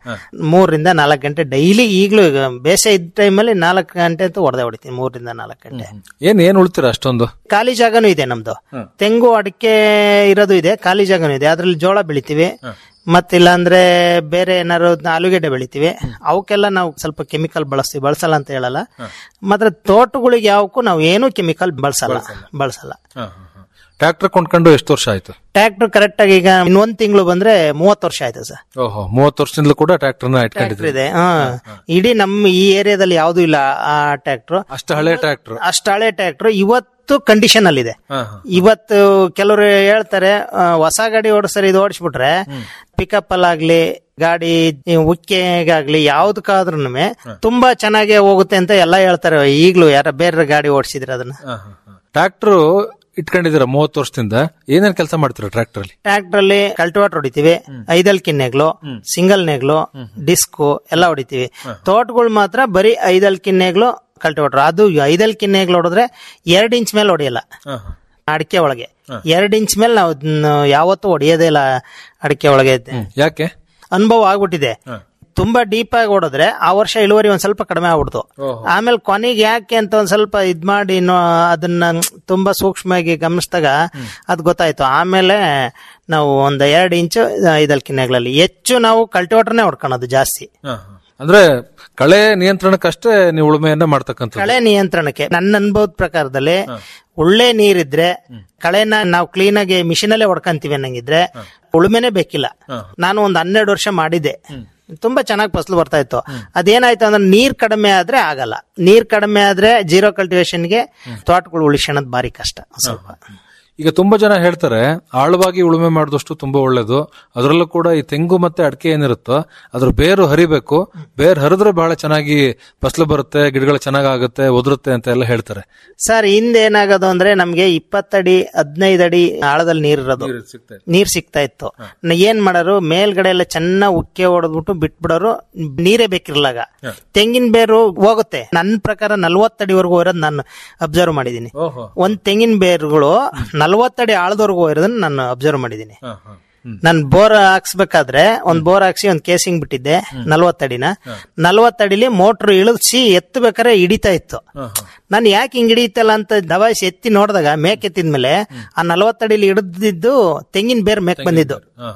Speaker 13: ಮೂರರಿಂದ ನಾಲ್ಕು ಗಂಟೆ ಡೈಲಿ ಈಗಲೂ ಈಗ ಬೇಸೆ ಇದ್ದ ಟೈಮಲ್ಲಿ ನಾಲ್ಕು ಗಂಟೆ ಅಂತ ಹೊಡೆದೇ ಹೊಡಿತೀನಿ ಮೂರರಿಂದ ನಾಲ್ಕು ಗಂಟೆ
Speaker 12: ಏನ್ ಏನ್ ಉಳ್ತೀರಾ ಅಷ್ಟೊಂದು
Speaker 13: ಖಾಲಿ ಜಾಗನೂ ಇದೆ ನಮ್ದು ತೆಂಗು ಅಡಿಕೆ ಇರೋದು ಇದೆ ಖಾಲಿ ಜಾಗನೂ ಇದೆ ಅದ್ರಲ್ಲಿ ಜೋಳ ಬೆಳಿತೀವಿ ಮತ್ತಿಲ್ಲ ಅಂದ್ರೆ ಬೇರೆ ಏನಾದ್ರು ಆಲೂಗೆಡ್ಡೆ ಬೆಳಿತೀವಿ ಅವಕ್ಕೆಲ್ಲ ನಾವು ಸ್ವಲ್ಪ ಕೆಮಿಕಲ್ ಬಳಸ್ತೀವಿ ಬಳಸಲ್ಲ ಅಂತ ಹೇಳಲ್ಲ ಮಾತ್ರ ತೋಟಗಳಿಗೆ ಯಾವಕ್ಕೂ ನಾವು ಏನು ಕೆಮಿಕಲ್ ಬಳಸಲ್ಲ ಬಳಸಲ್ಲ
Speaker 12: ಟ್ರ್ಯಾಕ್ಟರ್ ಕೊಂಡ್ಕೊಂಡು ಎಷ್ಟು ವರ್ಷ ಆಯ್ತು
Speaker 13: ಟ್ರ್ಯಾಕ್ಟರ್ ಕರೆಕ್ಟ್ ಆಗಿ ಈಗ ಇನ್ನೊಂದ್ ತಿಂಗಳು ಬಂದ್ರೆ ಮೂವತ್ತು ವರ್ಷ ಆಯ್ತು ಸರ್
Speaker 12: ಓಹೋ ಮೂವತ್ತು ವರ್ಷದಿಂದಲೂ ಕೂಡ ಟ್ರ್ಯಾಕ್ಟರ್ನ
Speaker 13: ಟ್ರ್ಯಾಕ್ಟರ್
Speaker 12: ಇಟ್ಕೊಂಡಿದ್ರಿ
Speaker 13: ಇದೆ ಹಾ ಇಡೀ ನಮ್ಮ ಈ ಏರಿಯಾದಲ್ಲಿ ಯಾವ್ದು ಇಲ್ಲ ಆ ಟ್ರ್ಯಾಕ್ಟರ್
Speaker 12: ಅಷ್ಟು ಹಳೆ ಟ್ರ್ಯಾಕ್ಟರ್
Speaker 13: ಅಷ್ಟು ಹಳೆ ಟ್ರ್ಯಾಕ್ಟರ್ ಇವತ್ತು ಕಂಡೀಷನ್ ಅಲ್ಲಿ ಇದೆ ಇವತ್ತು ಕೆಲವರು ಹೇಳ್ತಾರೆ ಆ, ಹೊಸ ಗಾಡಿ ಓಡಿಸ್ತಾರೆ ಇದು ಓಡಿಸ್ಬಿಟ್ರೆ ಪಿಕಪ್ ಅಲ್ಲಾಗ್ಲಿ ಗಾಡಿ ಉಕ್ಕೆಗಾಗ್ಲಿ ಯಾವ್ದಕ್ಕಾದ್ರೂ ತುಂಬಾ ಚೆನ್ನಾಗಿ ಹೋಗುತ್ತೆ ಅಂತ ಎಲ್ಲ ಹೇಳ್ತಾರೆ ಈಗ್ಲೂ ಯಾರ ಬೇರೆ ಗಾಡಿ ಓಡಿಸಿದ್ರೆ ಅದನ್ನ
Speaker 12: ಟ್ರ್ಯಾಕ್ಟರ್ ಇಟ್ಕೊಂಡಿದ್ದೀರಾ ಮೂವತ್ತು ವರ್ಷದಿಂದ ಏನೇನ್ ಕೆಲಸ ಮಾಡ್ತೀರಾ ಟ್ರ್ಯಾಕ್ಟರ್ ಅಲ್ಲಿ
Speaker 13: ಟ್ರ್ಯಾಕ್ಟರ್ ಅಲ್ಲಿ ಕಲ್ಟಿವೇಟರ್ ಹೊಡಿತೀವಿ ಐದಲ್ ಕಿನ್ನೆಗ್ಲು ಸಿಂಗಲ್ ನೆಗ್ಲು ಡಿಸ್ಕು ಎಲ್ಲ ಹೊಡಿತೀವಿ ತೋಟಗಳು ಮಾತ್ರ ಬರೀ ಐದಲ್ ಕಿನ್ನೆಗ್ಲು ಕಲ್ಟಿವೇಟರ್ ಅದು ಐದಲ್ ಕಿನ್ನೆಗ್ಲು ಹೊಡೆದ್ರೆ ಎರಡ್ ಇಂಚ್ ಮೇಲೆ ಹೊಡೆಯಲ್ಲ ಅಡಿಕೆ ಒಳಗೆ ಎರಡ್ ಇಂಚ್ ಮೇಲೆ ನಾವು ಅದ್ನ ಯಾವತ್ತೂ ಹೊಡೆಯೋದೇ ಇಲ್ಲ ಅಡಿಕೆ ಒಳಗೆ
Speaker 12: ಯಾಕೆ
Speaker 13: ಅನುಭವ ಆಗ್ಬಿಟ್ಟಿದೆ ತುಂಬಾ ಡೀಪ್ ಆಗಿ ಹೊಡೆದ್ರೆ ಆ ವರ್ಷ ಇಳುವರಿ ಒಂದ್ ಸ್ವಲ್ಪ ಕಡಿಮೆ ಆಗ್ಬಿಡ್ತು ಆಮೇಲೆ ಕೊನೆಗೆ ಯಾಕೆ ಅಂತ ಒಂದ್ ಸ್ವಲ್ಪ ಇದ್ ಮಾಡಿ ನೋ- ಅದನ್ನ ತುಂಬಾ ಸೂಕ್ಷ್ಮವಾಗಿ ಗಮನಿಸಿದಾಗ ಅದ್ ಗೊತ್ತಾಯ್ತು ಆಮೇಲೆ ನಾವು ಒಂದ್ ಎರಡ್ ಇಂಚು ಐದಲ್ ಕಿನ್ನೆಗಳಲ್ಲಿ ಹೆಚ್ಚು ನಾವು ಕಲ್ಟಿವೇಟರ್ನೇ ಹೊಡ್ಕೊಳೋದು ಜಾಸ್ತಿ
Speaker 12: ಅಂದ್ರೆ ಕಳೆ ನಿಯಂತ್ರಣಕ್ಕಷ್ಟೇ ನೀವು ಉಳುಮೆಯನ್ನ ಮಾಡ್ತಕ್ಕಂಥದ್ದು
Speaker 13: ಕಳೆ ನಿಯಂತ್ರಣಕ್ಕೆ ನನ್ನ ಅನುಭವದ ಪ್ರಕಾರದಲ್ಲಿ ಒಳ್ಳೆ ನೀರಿದ್ರೆ ಕಳೆನ ನಾವು ಕ್ಲೀನ್ ಆಗಿ ಮಿಷಿನ್ ಅಲ್ಲೇ ಹೊಡ್ಕಂತೀವಿ ಅನ್ನಂಗಿದ್ರೆ ಉಳುಮೆನೆ ಬೇಕಿಲ್ಲ ನಾನು ಒಂದ್ ಹನ್ನೆರಡು ವರ್ಷ ಮಾಡಿದ್ದೆ ತುಂಬಾ ಚೆನ್ನಾಗಿ ಫಸಲು ಬರ್ತಾ ಇತ್ತು ಅದೇನಾಯ್ತು ಅಂದ್ರೆ ನೀರ್ ಕಡಿಮೆ ಆದ್ರೆ ಆಗಲ್ಲ ನೀರ್ ಕಡಿಮೆ ಆದ್ರೆ ಜೀರೋ ಕಲ್ಟಿವೇಶನ್ಗೆ ತೋಟಗಳು ಉಳಿಸೋಣದ್ ಬಾರಿ ಕಷ್ಟ ಒಂದ್ ಸ್ವಲ್ಪ
Speaker 12: ಈಗ ತುಂಬಾ ಜನ ಹೇಳ್ತಾರೆ ಆಳವಾಗಿ ಉಳುಮೆ ಮಾಡಿದಷ್ಟು ತುಂಬಾ ಒಳ್ಳೇದು ಅದರಲ್ಲೂ ಕೂಡ ಈ ತೆಂಗು ಮತ್ತೆ ಅಡಿಕೆ ಏನಿರುತ್ತೋ ಅದ್ರ ಬೇರು ಹರಿಬೇಕು ಬೇರು ಹರಿದ್ರೆ ಬಹಳ ಚೆನ್ನಾಗಿ ಫಸಲು ಬರುತ್ತೆ ಗಿಡಗಳು ಚೆನ್ನಾಗಾಗುತ್ತೆ ಉದುರುತ್ತೆ ಅಂತ ಎಲ್ಲ ಹೇಳ್ತಾರೆ
Speaker 13: ಸರ್ ಹಿಂದೆ ಏನಾಗೋದು ಅಂದ್ರೆ ನಮ್ಗೆ ಇಪ್ಪತ್ತಡಿ ಹದಿನೈದು ಅಡಿ ಆಳದಲ್ಲಿ ನೀರ್ ಇರೋದು ನೀರ್ ಸಿಗ್ತಾ ಇತ್ತು ನ- ಏನ್ ಮಾಡೋರು ಮೇಲ್ಗಡೆ ಎಲ್ಲ ಚೆನ್ನಾಗಿ ಉಕ್ಕೆ ಹೊಡೆದ್ಬಿಟ್ಟು ಬಿಟ್ಬಿಡೋರು ನೀರೇ ಬೇಕಿರ್ಲಾಗ ತೆಂಗಿನ ಬೇರು ಹೋಗುತ್ತೆ ನನ್ನ ಪ್ರಕಾರ ನಲ್ವತ್ತಡಿವರೆಗೂ ಇರೋದು ನಾನು ಅಬ್ಸರ್ವ್ ಮಾಡಿದೀನಿ ಒಂದ್ ತೆಂಗಿನ ಬೇರುಗಳು ನಲ್ವತ್ತಡಿ ಆಳದವರೆಗೂ ಇರೋದನ್ನ ನಾನು ಅಬ್ಸರ್ವ್ ಮಾಡಿದೀನಿ ನಾನು ಬೋರ್ ಹಾಕ್ಸ್ಬೇಕಾದ್ರೆ ಒಂದ್ ಬೋರ್ ಹಾಕ್ಸಿ ಒಂದ್ ಕೇಸಿಂಗ್ ಬಿಟ್ಟಿದ್ದೆ ನಲ್ವತ್ತಡಿನ ನಲ್ವತ್ತಡಿಲಿ ಮೋಟ್ರ್ ಇಳಿಸಿ ಎತ್ತಬೇಕಾದ್ರೆ ಹಿಡಿತಾ ಇತ್ತು ನಾನು ಯಾಕೆ ಹಿಂಗ್ ಹಿಡಿಯುತ್ತಲ್ಲ ಅಂತ ದಬಾಯಿಸಿ ಎತ್ತಿ ನೋಡಿದಾಗ ಮೇಕ್ ಎತ್ತಿದ್ಮೇಲೆ ಆ ನಲ್ವತ್ತಡಿಲಿ ಹಿಡಿದಿದ್ದು ತೆಂಗಿನ ಬೇರ್ ಮೇಕ್ ಬಂದಿದ್ದು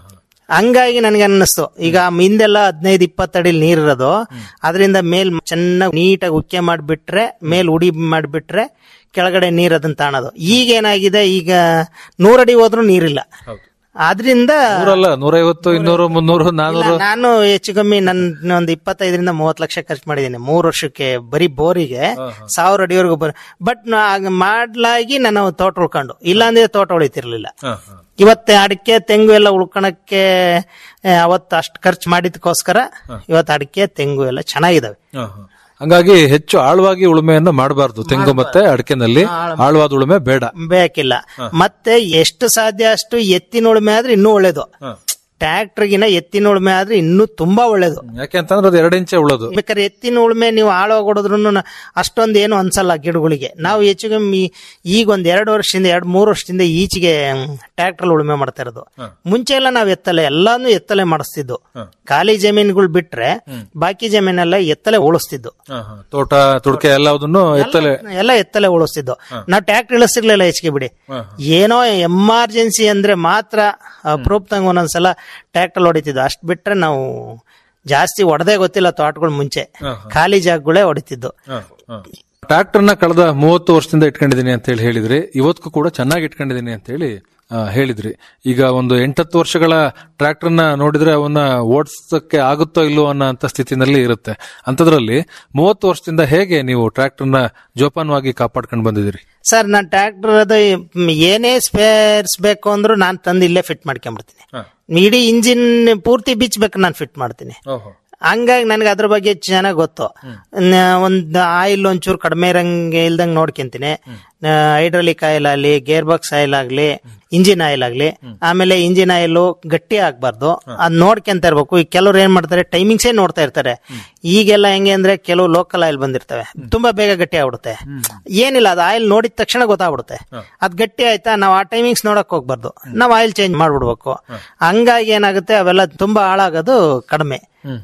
Speaker 13: ಹಂಗಾಗಿ ನನಗೆ ಅನ್ನಿಸ್ತು ಈಗ ಹಿಂದೆಲ್ಲ ಹದಿನೈದು ಇಪ್ಪತ್ತಡಿಲಿ ನೀರಿರೋದು ಅದರಿಂದ ಮೇಲ್ ಚೆನ್ನಾಗಿ ನೀಟಾಗಿ ಉಕ್ಕೆ ಮಾಡಿಬಿಟ್ರೆ ಮೇಲ್ ಉಡಿ ಮಾಡಿಬಿಟ್ರೆ ಕೆಳಗಡೆ ನೀರ್ ಅದನ್ನ ತಾಣೋದು ಈಗ ಏನಾಗಿದೆ ಈಗ ನೂರಡಿ ಹೋದ್ರೂ ನೀರಿಲ್ಲ ಆದ್ರಿಂದ
Speaker 12: ನೂರಲ್ಲ ನೂರೈವತ್ತು ಇನ್ನೂರು ಮುನ್ನೂರು
Speaker 13: ಇಲ್ಲ,
Speaker 12: ನಾನೂರು
Speaker 13: ನಾನು ಹೆಚ್ಚು ಕಮ್ಮಿ ನನ್ನ ಒಂದು ಇಪ್ಪತ್ತೈದರಿಂದ ಮೂವತ್ತು ಲಕ್ಷ ಖರ್ಚು ಮಾಡಿದ್ದೀನಿ ಮೂರು ವರ್ಷಕ್ಕೆ ಬರೀ ಬೋರಿಗೆ ಸಾವಿರ ಅಡಿವರೆಗೂ ಬರ ಬಟ್ ಮಾಡ್ಲಾಗಿ ನಾನು ತೋಟ ಉಳ್ಕೊಂಡು ಇಲ್ಲಾಂದ್ರೆ ತೋಟ ಉಳಿತಿರ್ಲಿಲ್ಲ ಇವತ್ತೆ ಅಡಿಕೆ ತೆಂಗು ಎಲ್ಲ ಉಳ್ಕೊಳಕ್ಕೆ ಆ, ಅವತ್ತು ಅಷ್ಟು ಖರ್ಚು ಮಾಡಿದಕ್ಕೋಸ್ಕರ ಇವತ್ತು ಅಡಿಕೆ ತೆಂಗು ಎಲ್ಲ ಚೆನ್ನಾಗಿದಾವೆ
Speaker 12: ಹಂಗಾಗಿ ಹೆಚ್ಚು ಆಳವಾಗಿ ಉಳುಮೆಯನ್ನ ಮಾಡಬಾರ್ದು ತೆಂಗು ಮತ್ತೆ ಅಡಿಕೆನಲ್ಲಿ ಆಳವಾದ ಉಳುಮೆ ಬೇಡ
Speaker 13: ಬೇಕಿಲ್ಲ ಮತ್ತೆ ಎಷ್ಟು ಸಾಧ್ಯ ಅಷ್ಟು ಎತ್ತಿನ ಉಳುಮೆ ಆದ್ರೆ ಇನ್ನೂ ಒಳ್ಳೇದು ಟ್ರ್ಯಾಕ್ಟರ್ಗಿನ ಎತ್ತಿನ ಉಳುಮೆ ಆದ್ರೆ ಇನ್ನೂ ತುಂಬಾ ಒಳ್ಳೇದು
Speaker 12: ಯಾಕೆ ಅಂತಂದ್ರೆ ಅದು ಎರಡು ಇಂಚೆ ಉಳೋದು
Speaker 13: ಬೇಕಾದ್ರೆ ಎತ್ತಿನ ಉಳುಮೆ ನೀವು ಆಳವಾಗಿ ಹೊಡೆದ್ರು ಅಷ್ಟೊಂದು ಏನು ಅನ್ಸಲ್ಲ ಗಿಡಗಳಿಗೆ ನಾವು ಹೆಚ್ಚು ಕಮ್ಮಿ ಈಗ ಒಂದ್ ಎರಡು ವರ್ಷದಿಂದ ಎರಡ್ ಮೂರು ವರ್ಷದಿಂದ ಈಚೆಗೆ ಟ್ರ್ಯಾಕ್ಟರ್ ಉಳುಮೆ ಮಾಡ್ತಾ ಇರೋದು ಮುಂಚೆ ಎಲ್ಲ ನಾವು ಎತ್ತಲೆ ಎಲ್ಲಾನು ಎತ್ತಲೆ ಮಾಡಿಸ್ತಿದ್ದು ಖಾಲಿ ಜಮೀನುಗಳು ಬಿಟ್ರೆ ಬಾಕಿ ಜಮೀನೆಲ್ಲ ಎತ್ತಲೆ ಉಳಿಸ್ತಿದ್ದು
Speaker 12: ತೋಟ ತುಡಿಕೆ ಎಲ್ಲದನ್ನು ಎತ್ತಲೆ
Speaker 13: ಎಲ್ಲ ಎತ್ತಲೆ ಉಳಿಸ್ತಿದ್ದು ನಾವು ಟ್ರ್ಯಾಕ್ಟರ್ ಇಳಿಸ್ತಿರ್ಲಿಲ್ಲ ಹೆಚ್ಚಿಗೆ ಬಿಡಿ ಏನೋ ಎಮರ್ಜೆನ್ಸಿ ಅಂದ್ರೆ ಮಾತ್ರ ಅಪರೂಪದಂಗ ಒಂದೊಂದ್ಸಲ ಟ್ರ್ಯಾಕ್ಟರ್ ಹೊಡಿತಿದ್ದು ಅಷ್ಟ್ ಬಿಟ್ರೆ ನಾವು ಜಾಸ್ತಿ ಹೊಡೆದೇ ಗೊತ್ತಿಲ್ಲ ತೋಟಗಳು ಮುಂಚೆ ಖಾಲಿ ಜಾಗಗಳೇ ಹೊಡಿತಿದ್ದು
Speaker 12: ಟ್ರ್ಯಾಕ್ಟರ್ನ ಕಳೆದ ಮೂವತ್ತು ವರ್ಷದಿಂದ ಇಟ್ಕೊಂಡಿದ್ದೀನಿ ಅಂತ ಹೇಳಿ ಹೇಳಿದ್ರಿ ಇವತ್ತಿಗೂ ಕೂಡ ಚೆನ್ನಾಗಿ ಇಟ್ಕೊಂಡಿದ್ದೀನಿ ಅಂತ ಹೇಳಿ ಆ, ಹೇಳಿದ್ರಿ ಈಗ ಒಂದು ಎಂಟತ್ತು ವರ್ಷಗಳ ಟ್ರ್ಯಾಕ್ಟರ್ನ ನೋಡಿದ್ರೆ ಅವನ್ನ ಓಡಿಸಕ್ಕೆ ಆಗುತ್ತೋ ಇಲ್ಲೋ ಅನ್ನೋ ಅಂತ ಸ್ಥಿತಿನಲ್ಲಿ ಇರುತ್ತೆ ಅಂತದ್ರಲ್ಲಿ ಮೂವತ್ತು ವರ್ಷದಿಂದ ಹೇಗೆ ನೀವು ಟ್ರ್ಯಾಕ್ಟರ್ನ ಜೋಪಾನವಾಗಿ ಕಾಪಾಡ್ಕೊಂಡು ಬಂದಿದ್ದೀರಿ
Speaker 13: ಸರ್ ನಾನು ಟ್ರ್ಯಾಕ್ಟರ್ ಅದು ಏನೇ ಸ್ಪೇರ್ಸ್ ಬೇಕು ಅಂದ್ರೂ ನಾನು ತಂದು ಇಲ್ಲೇ ಫಿಟ್ ಮಾಡ್ಕೊಂಡ್ಬಿಡ್ತೀನಿ ಇಡೀ ಇಂಜಿನ್ ಪೂರ್ತಿ ಬಿಚ್ಚಬೇಕು ನಾನು ಫಿಟ್ ಮಾಡ್ತೀನಿ ಹಂಗಾಗಿ ನನಗೆ ಅದ್ರ ಬಗ್ಗೆ ಚೆನ್ನಾಗಿ ಗೊತ್ತು ನ- ಒಂದ್ ಆಯಿಲ್ ಒಂಚೂರು ಕಡಿಮೆ ಇರಂಗೆ ಇಲ್ದಂಗೆ ನೋಡ್ಕೊಂತೀನಿ ಹೈಡ್ರಾಲಿಕ್ ಆಯಿಲ್ ಆಗಲಿ ಗೇರ್ ಬಾಕ್ಸ್ ಆಯಿಲ್ ಆಗಲಿ ಇಂಜಿನ್ ಆಯಿಲ್ ಆಗಲಿ ಆಮೇಲೆ ಇಂಜಿನ್ ಆಯಿಲ್ ಗಟ್ಟಿ ಆಗ್ಬಾರ್ದು ಅದ್ ನೋಡ್ಕೊಂತ ಇರ್ಬೇಕು ಈಗ ಕೆಲವ್ರು ಏನ್ ಮಾಡ್ತಾರೆ ಟೈಮಿಂಗ್ಸೇ ನೋಡ್ತಾ ಇರ್ತಾರೆ ಈಗೆಲ್ಲ ಹೆಂಗೆ ಅಂದ್ರೆ ಕೆಲವು ಲೋಕಲ್ ಆಯಿಲ್ ಬಂದಿರ್ತವೆ ತುಂಬಾ ಬೇಗ ಗಟ್ಟಿ ಆಗ್ಬಿಡುತ್ತೆ ಏನಿಲ್ಲ ಅದು ಆಯಿಲ್ ನೋಡಿದ ತಕ್ಷಣ ಗೊತ್ತಾಗ್ಬಿಡುತ್ತೆ ಅದ್ ಗಟ್ಟಿ ಆಯ್ತಾ ನಾವು ಆ ಟೈಮಿಂಗ್ಸ್ ನೋಡಕ್ ಹೋಗ್ಬಾರ್ದು ನಾವು ಆಯಿಲ್ ಚೇಂಜ್ ಮಾಡ್ಬಿಡ್ಬೇಕು ಹಂಗಾಗಿ ಏನಾಗುತ್ತೆ ಅವೆಲ್ಲ ತುಂಬಾ ಹಾಳಾಗೋದು ಕಡಿಮೆ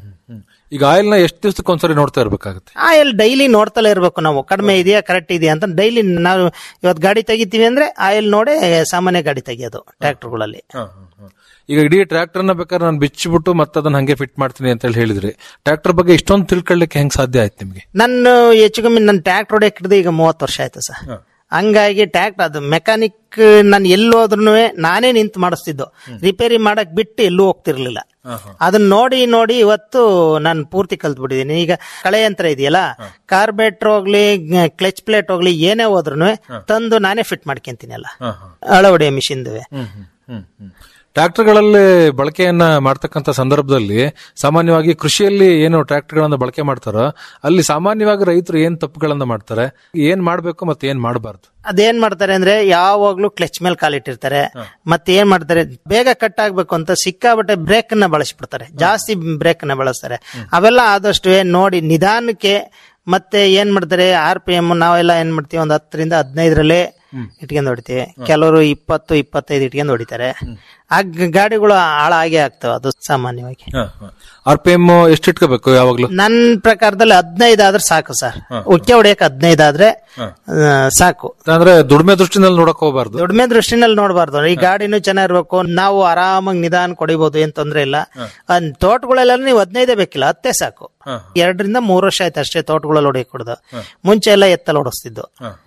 Speaker 12: ಈಗ ಆಯಿಲ್ನ ಎಷ್ಟು ದಿವಸಕ್ಕೆ ಒಂದ್ಸರಿ ನೋಡ್ತಾ ಇರ್ಬೇಕಾಗುತ್ತೆ
Speaker 13: ಆಯಿಲ್ ಡೈಲಿ ನೋಡ್ತಲೇ ಇರ್ಬೇಕು ನಾವು ಕಡಿಮೆ ಇದೆಯಾ ಕರೆಕ್ಟ್ ಇದೆಯಾ ಅಂತ ಡೈಲಿ ನಾವು ಇವತ್ತು ಗಾಡಿ ತೆಗಿತೀವಿ ಅಂದ್ರೆ ಆಯಿಲ್ ನೋಡೇ ಸಾಮಾನ್ಯ ಗಾಡಿ ತೆಗಿಯೋದು ಟ್ರ್ಯಾಕ್ಟರ್ಗಳಲ್ಲಿ
Speaker 12: ಈಗ ಇಡೀ ಟ್ರ್ಯಾಕ್ಟರ್ನ ಬೇಕಾದ್ರೆ ನಾನು ಬಿಚ್ಚಿಬಿಟ್ಟು ಮತ್ತೆ ಅದನ್ನ ಹಂಗೆ ಫಿಟ್ ಮಾಡ್ತೀನಿ ಅಂತ ಹೇಳಿ ಹೇಳಿದ್ರಿ ಟ್ರ್ಯಾಕ್ಟರ್ ಬಗ್ಗೆ ಇಷ್ಟೊಂದು ತಿಳ್ಕೊಳ್ಳಿಕ್ಕೆ ಹೆಂಗ್ ಸಾಧ್ಯ ಆಯ್ತು ನಿಮ್ಗೆ
Speaker 13: ನನ್ನ ಹೆಚ್ಚು ಕಮ್ಮಿ ನನ್ನ ಟ್ರ್ಯಾಕ್ಟರ್ ಹೊಡೆಯಕ್ಕೆ ಹಿಡಿದು ಈಗ ಮೂವತ್ತು ವರ್ಷ ಆಯ್ತು ಸರ್ ಹಂಗಾಗಿ ಟ್ಯಾಕ್ಟರ್ ಅದು ಮೆಕ್ಯಾನಿಕ್ ನಾನು ಎಲ್ಲಿ ಹೋದ್ರು ನಾನೇ ನಿಂತು ಮಾಡಿಸ್ತಿದ್ದು ರಿಪೇರಿ ಮಾಡಕ್ ಬಿಟ್ಟು ಎಲ್ಲೂ ಹೋಗ್ತಿರ್ಲಿಲ್ಲ ಅದನ್ನ ನೋಡಿ ನೋಡಿ ಇವತ್ತು ನಾನು ಪೂರ್ತಿ ಕಲ್ತ್ಬಿಟ್ಟಿದ್ದೀನಿ ಈಗ ಕಳೆ ಯಂತ್ರ ಇದೆಯಲ್ಲ ಕಾರ್ಬೇಟ್ರ್ ಹೋಗ್ಲಿ ಕ್ಲಚ್ ಪ್ಲೇಟ್ ಹೋಗ್ಲಿ ಏನೇ ಹೋದ್ರು ತಂದು ನಾನೇ ಫಿಟ್ ಮಾಡ್ಕೊಂತೀನಿ ಅಲ್ಲ ಅಳವಡಿಯ ಮಿಷಿನ್ದುವೆ
Speaker 12: ಟ್ರ್ಯಾಕ್ಟರ್ಗಳಲ್ಲಿ ಬಳಕೆಯನ್ನ ಮಾಡ್ತಕ್ಕಂಥ ಸಂದರ್ಭದಲ್ಲಿ ಸಾಮಾನ್ಯವಾಗಿ ಕೃಷಿಯಲ್ಲಿ ಏನು ಟ್ರ್ಯಾಕ್ಟರ್ಗಳನ್ನ ಬಳಕೆ ಮಾಡ್ತಾರೋ ಅಲ್ಲಿ ಸಾಮಾನ್ಯವಾಗಿ ರೈತರು ಏನ್ ತಪ್ಪುಗಳನ್ನ ಮಾಡ್ತಾರೆ ಏನ್ ಮಾಡ್ಬೇಕು ಮತ್ತೆ ಏನ್ ಮಾಡಬಾರ್ದು
Speaker 13: ಅದೇನ್ ಮಾಡ್ತಾರೆ ಅಂದ್ರೆ ಯಾವಾಗ್ಲೂ ಕ್ಲಚ್ ಮೇಲೆ ಕಾಲಿಟ್ಟಿರ್ತಾರೆ ಮತ್ತೆ ಏನ್ ಮಾಡ್ತಾರೆ ಬೇಗ ಕಟ್ ಆಗ್ಬೇಕು ಅಂತ ಸಿಕ್ಕಾಬಟ್ಟೆ ಬ್ರೇಕ್ ನ ಬಳಸ್ಬಿಡ್ತಾರೆ ಜಾಸ್ತಿ ಬ್ರೇಕ್ ನ ಬಳಸ್ತಾರೆ ಅವೆಲ್ಲ ಆದಷ್ಟು ನೋಡಿ ನಿಧಾನಕ್ಕೆ ಮತ್ತೆ ಏನ್ ಮಾಡ್ತಾರೆ ಆರ್ ಪಿ ಎಂ ನಾವೆಲ್ಲ ಏನ್ ಮಾಡ್ತೀವಿ ಒಂದು ಹತ್ತರಿಂದ ಹದಿನೈದರಲ್ಲೇ ಇಟ್ಕೊಂಡು ಹೊಡಿತೀವಿ ಕೆಲವರು ಇಪ್ಪತ್ತು ಇಪ್ಪತ್ತೈದು ಇಟ್ಕೊಂಡು ಹೊಡಿತಾರೆ ಆ ಗ- ಗಾಡಿಗಳು ಹಾಳಾಗೆ ಆಗ್ತವೆ ಅದು ಸಾಮಾನ್ಯವಾಗಿ
Speaker 12: ಆರ್ ಪಿ ಎಂ ಎಷ್ಟು ಇಟ್ಕೋಬೇಕು ಯಾವಾಗ್ಲೂ
Speaker 13: ನನ್ನ ಪ್ರಕಾರದಲ್ಲಿ ಹದಿನೈದು ಆದ್ರೆ ಸಾಕು ಸರ್ ಉಕ್ಕೆ ಹೊಡಿಯಕ್ಕೆ ಹದಿನೈದು ಆದ್ರೆ ಆ, ಸಾಕು
Speaker 12: ಅಂದ್ರೆ ದುಡಿಮೆ ದೃಷ್ಟಿನಲ್ಲಿ ನೋಡಕ್ ಹೋಗಬಾರ್ದು
Speaker 13: ದುಡಿಮೆ ದೃಷ್ಟಿನಲ್ಲಿ ನೋಡಬಾರ್ದು ಈ ಗಾಡಿನೂ ಚೆನ್ನಾಗಿರ್ಬೇಕು ನಾವು ಆರಾಮಾಗಿ ನಿಧಾನ ಕೊಡಿಬಹುದು ಏನ್ ತೊಂದ್ರೆ ಇಲ್ಲ ಅದ್ ತೋಟಗಳೆಲ್ಲ ನೀವು ಹದಿನೈದೇ ಬೇಕಿಲ್ಲ ಹತ್ತೇ ಸಾಕು ಎರಡರಿಂದ ಮೂರು ವರ್ಷ ಆಯ್ತು ಅಷ್ಟೇ ತೋಟಗಳಲ್ಲಿ ಹೊಡಿಯಕ್ ಕೊಡುದು ಮುಂಚೆ ಎಲ್ಲ ಎತ್ತಲ್ಲಿ ಹೊಡಿಸ್ತಿದ್ದು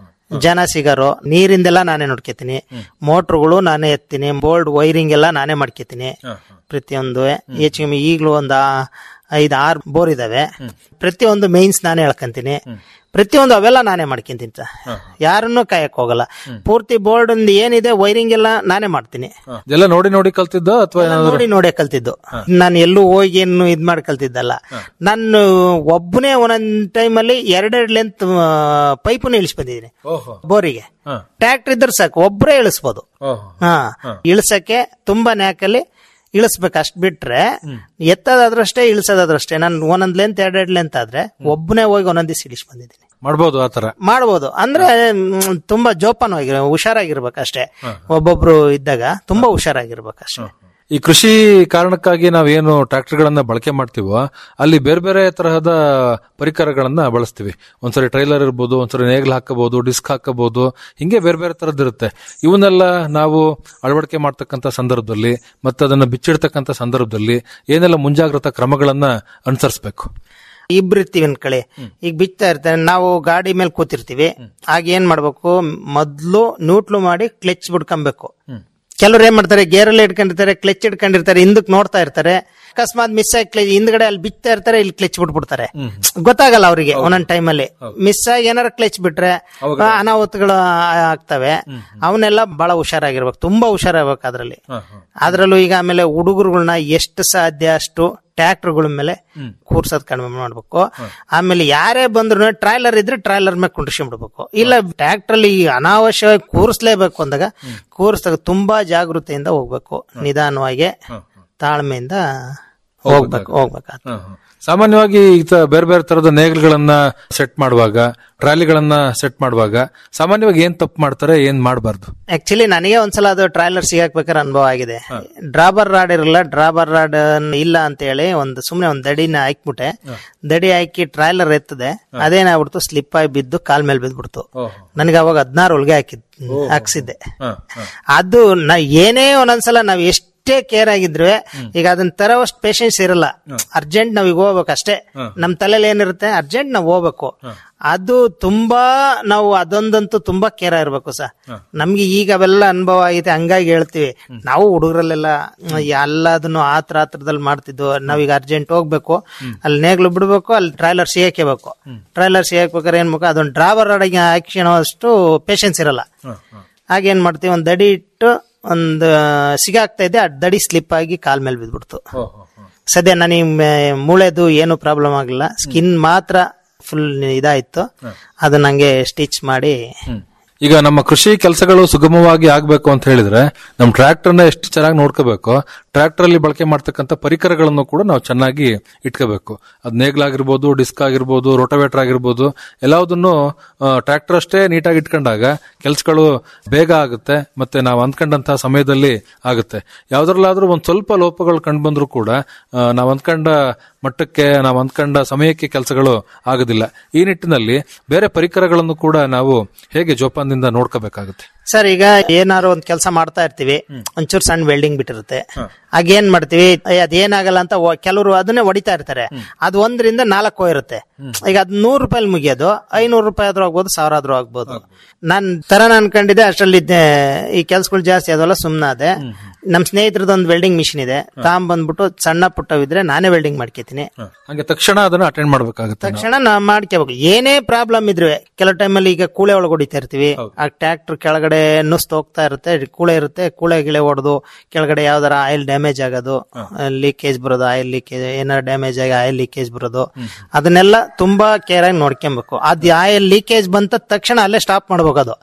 Speaker 13: ಜನ ಸಿಗರು ನೀರಿಂದೆಲ್ಲ ನಾನೇ ನೋಡ್ಕೊತೀನಿ ಮೋಟ್ರುಗಳು ನಾನೇ ಎತ್ತೀನಿ ಬೋಲ್ಡ್ ವೈರಿಂಗ್ ಎಲ್ಲ ನಾನೇ ಮಾಡ್ಕೊತೀನಿ ಪ್ರತಿಯೊಂದು ಹೆಚ್ಚು ಕಮ್ಮಿ ಈಗಲೂ ಒಂದು ಐದು ಆರು ಬೋರ್ ಇದಾವೆ ಪ್ರತಿಯೊಂದು ಮೈನ್ಸ್ ನಾನೇ ಹೇಳ್ಕೊಂತೀನಿ ಪ್ರತಿಯೊಂದು ಅವೆಲ್ಲ ನಾನೇ ಮಾಡ್ಕೊಂತೀನಿ ಸರ್. ಯಾರನ್ನೂ ಕಾಯಕ್ ಹೋಗಲ್ಲ ಪೂರ್ತಿ ಬೋರ್ಡ್ ಏನಿದೆ ವೈರಿಂಗ್ ಎಲ್ಲ ನಾನೇ ಮಾಡ್ತೀನಿ
Speaker 12: ಇದೆಲ್ಲ ನೋಡಿ ನೋಡಿ ಕಲ್ತಿದ್ದ ಅಥವಾ
Speaker 13: ನೋಡಿ ನೋಡೇ ಕಲ್ತಿದ್ದು ನಾನು ಎಲ್ಲೂ ಹೋಗಿ ಏನು ಇದ್ ಮಾಡಿ ಕಲ್ತಿದ್ದಲ್ಲ ನಾನು ಒಬ್ಬನೇ ಒಂದೊಂದ್ ಟೈಮಲ್ಲಿ ಎರಡೆರಡು ಲೆಂತ್ ಪೈಪನ್ನು ಇಳಿಸ್ ಬಂದಿದ್ದೀನಿ ಬೋರಿಗೆ ಟ್ರ್ಯಾಕ್ಟರ್ ಇದ್ರೆ ಸಾಕು ಒಬ್ಬರೇ ಇಳಿಸ್ಬೋದು ಹಾ ಇಳಿಸಕ್ಕೆ ತುಂಬಾ ನ್ಯಾಕಲ್ಲಿ ಇಳಿಸ್ಬೇಕು ಅಷ್ಟ್ ಬಿಟ್ರೆ ಎತ್ತದಾದ್ರಷ್ಟೇ ಇಳಿಸೋದಾದ್ರಷ್ಟೇ ನಾನು ಒಂದೊಂದ್ ಲೆಂತ್ ಎರಡೆರಡು ಲೆಂತ್ ಆದ್ರೆ ಒಬ್ಬನೇ ಹೋಗಿ ಒಂದೊಂದ್ ದಿವಸ ಇಳಿಸ್ ಬಂದಿದ್ದೀನಿ
Speaker 12: ಮಾಡ್ಬೋದು ಆತರ
Speaker 13: ಮಾಡ್ಬೋದು ಅಂದ್ರೆ ಮ್, ತುಂಬಾ ಜೋಪಾನವಾಗಿರ ಹುಷಾರಾಗಿರ್ಬೇಕು ಅಷ್ಟೇ ಒಬ್ಬೊಬ್ರು ಇದ್ದಾಗ ತುಂಬಾ ಹುಷಾರಾಗಿರ್ಬೇಕು
Speaker 12: ಈ ಕೃಷಿ ಕಾರಣಕ್ಕಾಗಿ ನಾವೇನು ಟ್ರ್ಯಾಕ್ಟರ್ಗಳನ್ನ ಬಳಕೆ ಮಾಡ್ತೀವೋ ಅಲ್ಲಿ ಬೇರೆ ಬೇರೆ ತರಹದ ಪರಿಕರಗಳನ್ನ ಬಳಸ್ತೀವಿ ಒಂದ್ಸರಿ ಟ್ರೈಲರ್ ಇರ್ಬೋದು ಒಂದ್ಸರಿ ನೇಗ್ಲ್ ಹಾಕಬಹುದು ಡಿಸ್ಕ್ ಹಾಕಬಹುದು ಹಿಂಗೆ ಬೇರೆ ಬೇರೆ ತರದಿರುತ್ತೆ ಇವನ್ನೆಲ್ಲ ನಾವು ಅಳವಡಿಕೆ ಮಾಡ್ತಕ್ಕಂಥ ಸಂದರ್ಭದಲ್ಲಿ ಮತ್ತೆ ಅದನ್ನ ಬಿಚ್ಚಿಡ್ತಕ್ಕಂಥ ಸಂದರ್ಭದಲ್ಲಿ ಏನೆಲ್ಲ ಮುಂಜಾಗ್ರತಾ ಕ್ರಮಗಳನ್ನ ಅನುಸರಿಸಬೇಕು
Speaker 13: ಇಬ್ರು ಇರ್ತೀವಿ ಅನ್ಕಳಿ ಈಗ ಬಿಚ್ತಾ ಇರ್ತಾರೆ ನಾವು ಗಾಡಿ ಮೇಲೆ ಕೂತಿರ್ತೀವಿ ಆಗ ಏನ್ ಮಾಡ್ಬೇಕು ಮೊದ್ಲು ನ್ಯೂಟ್ಲು ಮಾಡಿ ಕ್ಲೆಚ್ ಬಿಡ್ಕೊಬೇಕು ಕೆಲವ್ರು ಏನ್ ಮಾಡ್ತಾರೆ ಗೇರಲ್ಲಿ ಇಟ್ಕೊಂಡಿರ್ತಾರೆ ಕ್ಲೆಚ್ ಇಟ್ಕೊಂಡಿರ್ತಾರೆ ಹಿಂದಕ್ ನೋಡ್ತಾ ಇರ್ತಾರೆ ಅಕಸ್ಮಾತ್ ಮಿಸ್ ಆಗಿ ಕ್ಲೆ- ಹಿಂದ್ಗಡೆ ಅಲ್ಲಿ ಬಿಚ್ತಾ ಇರ್ತಾರೆ ಇಲ್ಲಿ ಕ್ಲೆಚ್ ಬಿಟ್ಬಿಡ್ತಾರೆ ಗೊತ್ತಾಗಲ್ಲ ಅವರಿಗೆ ಒಂದೊಂದ್ ಟೈಮಲ್ಲಿ ಮಿಸ್ ಆಗಿ ಏನಾರ ಕ್ಲೆಚ್ ಬಿಟ್ರೆ ಆ, ಅನಾಹುತಗಳು ಆ- ಆಗ್ತವೆ ಅವನ್ನೆಲ್ಲ ಬಹಳ ಹುಷಾರಾಗಿರ್ಬೇಕು ತುಂಬಾ ಹುಷಾರಾಗ್ಬೇಕು ಅದ್ರಲ್ಲಿ ಅದ್ರಲ್ಲೂ ಈಗ ಆಮೇಲೆ ಹುಡುಗರುಗಳನ್ನ ಎಷ್ಟು ಸಾಧ್ಯ ಅಷ್ಟು ಟ್ರ್ಯಾಕ್ಟರ್ಗಳ ಮೇಲೆ ಕೂರ್ಸೋದ್ ಕಡಿಮೆ ಮಾಡ್ಬೇಕು ಆಮೇಲೆ ಯಾರೇ ಬಂದ್ರು ಟ್ರೈಲರ್ ಇದ್ರೆ ಟ್ರೈಲರ್ ಮೇಲೆ ಕುಂಡ್ರಿಸ್ಕೊಂಡ್ಬಿಡ್ಬೇಕು ಇಲ್ಲ ಟ್ರ್ಯಾಕ್ಟರ್ ಅಲ್ಲಿ ಅನಾವಶ್ಯವಾಗಿ ಕೂರಿಸ್ಲೇಬೇಕು ಅಂದಾಗ ಕೂರಿಸಿದಾಗ ತುಂಬಾ ಜಾಗೃತೆಯಿಂದ ಹೋಗ್ಬೇಕು ನಿಧಾನವಾಗಿ ತಾಳ್ಮೆಯಿಂದ ಹೋಗ್ಬೇಕು ಹೋಗ್ಬೇಕು
Speaker 12: ಸಾಮಾನ್ಯವಾಗಿ ಈತ ಬೇರೆ ಬೇರೆ ತರದ ನೇಗ್ಲುಗಳನ್ನ ಸೆಟ್ ಮಾಡುವಾಗ ಟ್ರಾಲಿಗಳನ್ನ ಸೆಟ್ ಮಾಡುವಾಗ ಸಾಮಾನ್ಯವಾಗಿ ಏನ್ ತಪ್ಪು ಮಾಡ್ತಾರೆ ಏನ್ ಮಾಡಬಾರ್ದು
Speaker 13: ಆಕ್ಚುಲಿ ನನಗೆ ಒಂದ್ಸಲ ಅದು ಟ್ರೈಲರ್ ಸಿಗಾಕ್ಬೇಕಾದ್ರೆ ಅನುಭವ ಆಗಿದೆ ಡ್ರಾಬರ್ ರಾಡ್ ಇರಲ್ಲ ಡ್ರಾಬರ್ ರಾಡ್ ಇಲ್ಲ ಅಂತ ಹೇಳಿ ಒಂದು ಸುಮ್ನೆ ಒಂದ್ ದಡಿನ ಹಾಕ್ಬಿಟ್ಟೆ ದಡಿ ಹಾಕಿ ಟ್ರೈಲರ್ ಎತ್ತದೆ ಅದೇನಾಗ್ಬಿಡ್ತು ಸ್ಲಿಪ್ ಆಗಿ ಬಿದ್ದು ಕಾಲ್ ಮೇಲೆ ಬಿದ್ಬಿಡ್ತು ನನಗೆ ಅವಾಗ ಹದಿನಾರು ಹೊಲ್ಗೆ ಹಾಕಿದ್ ಹಾಕ್ಸಿದ್ದೆ ಅದು ನಾ ಏನೇ ಒಂದೊಂದ್ಸಲ ನಾವ್ ಎಷ್ಟೇ ಕೇರ್ ಆಗಿದ್ರು ಈಗ ಅದನ್ನ ತರೋವಷ್ಟು ಪೇಷನ್ಸ್ ಇರಲ್ಲ ಅರ್ಜೆಂಟ್ ನಾವ್ ಈಗ ಹೋಗ್ಬೇಕು ಅಷ್ಟೇ ನಮ್ ತಲೆಯಲ್ಲಿ ಏನಿರುತ್ತೆ ಅರ್ಜೆಂಟ್ ನಾವ್ ಹೋಗ್ಬೇಕು ಅದು ತುಂಬಾ ನಾವು ಅದೊಂದಂತೂ ತುಂಬಾ ಕೇರ ಇರ್ಬೇಕು ಸರ್ ನಮ್ಗೆ ಈಗ ಅವೆಲ್ಲ ಅನುಭವ ಆಗೈತೆ ಹಂಗಾಗಿ ಹೇಳ್ತೀವಿ ನಾವು ಹುಡುಗರಲ್ಲೆಲ್ಲ ಎಲ್ಲದನ್ನು ಆತರ ಆತ್ರದಲ್ಲಿ ಮಾಡ್ತಿದ್ವು ನಾವೀಗ ಅರ್ಜೆಂಟ್ ಹೋಗ್ಬೇಕು ಅಲ್ಲಿ ನೇಗ್ಲು ಬಿಡ್ಬೇಕು ಅಲ್ಲಿ ಟ್ರೈಲರ್ ಸಿಗಾಕಬೇಕು ಟ್ರೈಲರ್ ಸಿಗಾಕ್ಬೇಕಾದ್ರೆ ಏನ್ ಬೇಕು ಅದೊಂದು ಡ್ರಾವರ್ ಅಡಿಗೆ ಹಾಕ್ಸ್ಕೊಳೋಷ್ಟು ಪೇಷನ್ಸ್ ಇರಲ್ಲ ಹಾಗೇನ್ ಮಾಡ್ತೀವಿ ಒಂದ್ ದಡಿ ಇಟ್ಟು ಒಂದು ಸಿಗಾಕ್ತಾ ಇದೆ ಆ ದಡಿ ಸ್ಲಿಪ್ ಆಗಿ ಕಾಲ್ ಮೇಲೆ ಬಿದ್ಬಿಡ್ತು ಸದ್ಯ ನನಗೆ ಮೆ- ಮೂಳೆದು ಏನು ಪ್ರಾಬ್ಲಮ್ ಆಗಿಲ್ಲ ಸ್ಕಿನ್ ಮಾತ್ರ ಫುಲ್ ಇದಾಯ್ತು ಅದು ನಂಗೆ ಸ್ಟಿಚ್ ಮಾಡಿ
Speaker 12: ಈಗ ನಮ್ಮ ಕೃಷಿ ಕೆಲಸಗಳು ಸುಗಮವಾಗಿ ಆಗ್ಬೇಕು ಅಂತ ಹೇಳಿದ್ರೆ ನಮ್ಮ ಟ್ರ್ಯಾಕ್ಟರ್ನ ಎಷ್ಟು ಚೆನ್ನಾಗಿ ನೋಡ್ಕೋಬೇಕು ಟ್ರ್ಯಾಕ್ಟರ್ ಅಲ್ಲಿ ಬಳಕೆ ಮಾಡ್ತಕ್ಕಂಥ ಪರಿಕರಗಳನ್ನು ಕೂಡ ನಾವು ಚೆನ್ನಾಗಿ ಇಟ್ಕೋಬೇಕು ಅದ್ ನೇಗ್ಲಾಗಿರ್ಬೋದು ಡಿಸ್ಕ್ ಆಗಿರ್ಬೋದು ರೋಟೋವೇಟರ್ ಆಗಿರ್ಬೋದು ಎಲ್ಲದನ್ನು ಟ್ರ್ಯಾಕ್ಟರ್ ಅಷ್ಟೇ ನೀಟಾಗಿ ಇಟ್ಕೊಂಡಾಗ ಕೆಲಸಗಳು ಬೇಗ ಆಗುತ್ತೆ ಮತ್ತೆ ನಾವು ಅಂದ್ಕೊಂಡಂತಹ ಸಮಯದಲ್ಲಿ ಆಗುತ್ತೆ ಯಾವ್ದ್ರಲ್ಲಾದ್ರೂ ಒಂದ್ ಸ್ವಲ್ಪ ಲೋಪಗಳು ಕಂಡು ಬಂದ್ರು ಕೂಡ ಆ, ನಾವು ಅಂದ್ಕೊಂಡ ಮಟ್ಟಕ್ಕೆ ನಾವು ಅಂದ್ಕೊಂಡ ಸಮಯಕ್ಕೆ ಕೆಲಸಗಳು ಆಗೋದಿಲ್ಲ ಈ ನಿಟ್ಟಿನಲ್ಲಿ ಬೇರೆ ಪರಿಕರಗಳನ್ನು ಕೂಡ ನಾವು ಹೇಗೆ ಜೋಪಾನದಿಂದ ನೋಡ್ಕೋಬೇಕಾಗುತ್ತೆ
Speaker 13: ಸರ್ ಈಗ ಏನಾರು ಒಂದ್ ಕೆಲಸ ಮಾಡ್ತಾ ಇರ್ತೀವಿ ಒಂಚೂರು ಸಣ್ಣ ವೆಲ್ಡಿಂಗ್ ಬಿಟ್ಟಿರುತ್ತೆ ಆಗ ಏನ್ ಮಾಡ್ತೀವಿ ಏ, ಅದೇನಾಗಲ್ಲ ಅಂತ ಒ- ಕೆಲವರು ಅದನ್ನೇ ಹೊಡಿತಾ ಇರ್ತಾರೆ ಅದು ಒಂದರಿಂದ ನಾಲ್ಕು ಇರುತ್ತೆ ಈಗ ಅದ್ ನೂರು ರೂಪಾಯಿ ಮುಗಿಯೋದು ಐನೂರು ರೂಪಾಯಿ ಆದ್ರೂ ಆಗ್ಬೋದು ಸಾವಿರ ಆದ್ರೂ ಆಗ್ಬೋದು ನಾನ್ ತರ ಅನ್ಕೊಂಡಿದ್ದೆ ಅಷ್ಟ್ರಲ್ಲಿ ಇದ್ದೆ, ಈ ಕೆಲ್ಸಗಳು ಜಾಸ್ತಿ ಅದಲ್ಲ ಸುಮ್ನಾದೆ ನಮ್ ಸ್ನೇಹಿತರದ್ದು ಒಂದು ವೆಲ್ಡಿಂಗ್ ಮಿಷಿನ್ ಇದೆ ತಾಂಬಂದ್ಬಿಟ್ಟು ಸಣ್ಣ ಪುಟ್ಟವಿದ್ರೆ ನಾನೇ ವೆಲ್ಡಿಂಗ್ ಮಾಡ್ಕೊತೀನಿ
Speaker 12: ಹಂಗೆ ತಕ್ಷಣ ಅದನ್ನ ಅಟೆಂಡ್ ಮಾಡ್ಬೇಕಾಗುತ್ತೆ ನಾವು.
Speaker 13: ತಕ್ಷಣ ನಾ ಮಾಡ್ಕೋಬೇಕು ಏನೇ ಪ್ರಾಬ್ಲಮ್ ಇದ್ರೆ ಕೆಲವು ಟೈಮಲ್ಲಿ ಈಗ ಕೂಳೆ ಒಳಗೆ ಹೊಡಿತಾ ಇರ್ತೀವಿ ಆ ಟ್ರ್ಯಾಕ್ಟರ್ ಕೆಳಗಡೆ ನುಸ್ತು ಹೋಗ್ತಾ ಇರುತ್ತೆ ಕೂಳೆ ಇರುತ್ತೆ ಕೂಳೆ ಗಿಳೆ ಹೊಡೆದು ಕೆಳಗಡೆ ಯಾವ್ದಾರ ಆಯಿಲ್ ಡ್ಯಾಮೇಜ್ ಆಗೋದು ಲೀಕೇಜ್ ಬರೋದು ಆಯಿಲ್ ಲೀಕೇಜ್ ಏನಾರ ಡ್ಯಾಮೇಜ್ ಆಗಿ ಆಯಿಲ್ ಲೀಕೇಜ್ ಬರೋದು ಅದನ್ನೆಲ್ಲ ತುಂಬಾ ಕೇರ್ ಆಗಿ ನೋಡ್ಕೊಬೇಕು ಅದ್ ಆಯಿಲ್ ಲೀಕೇಜ್ ಬಂತ ತಕ್ಷಣ ಅಲ್ಲೇ ಸ್ಟಾಪ್ ಮಾಡ್ಬೇಕು ಅದು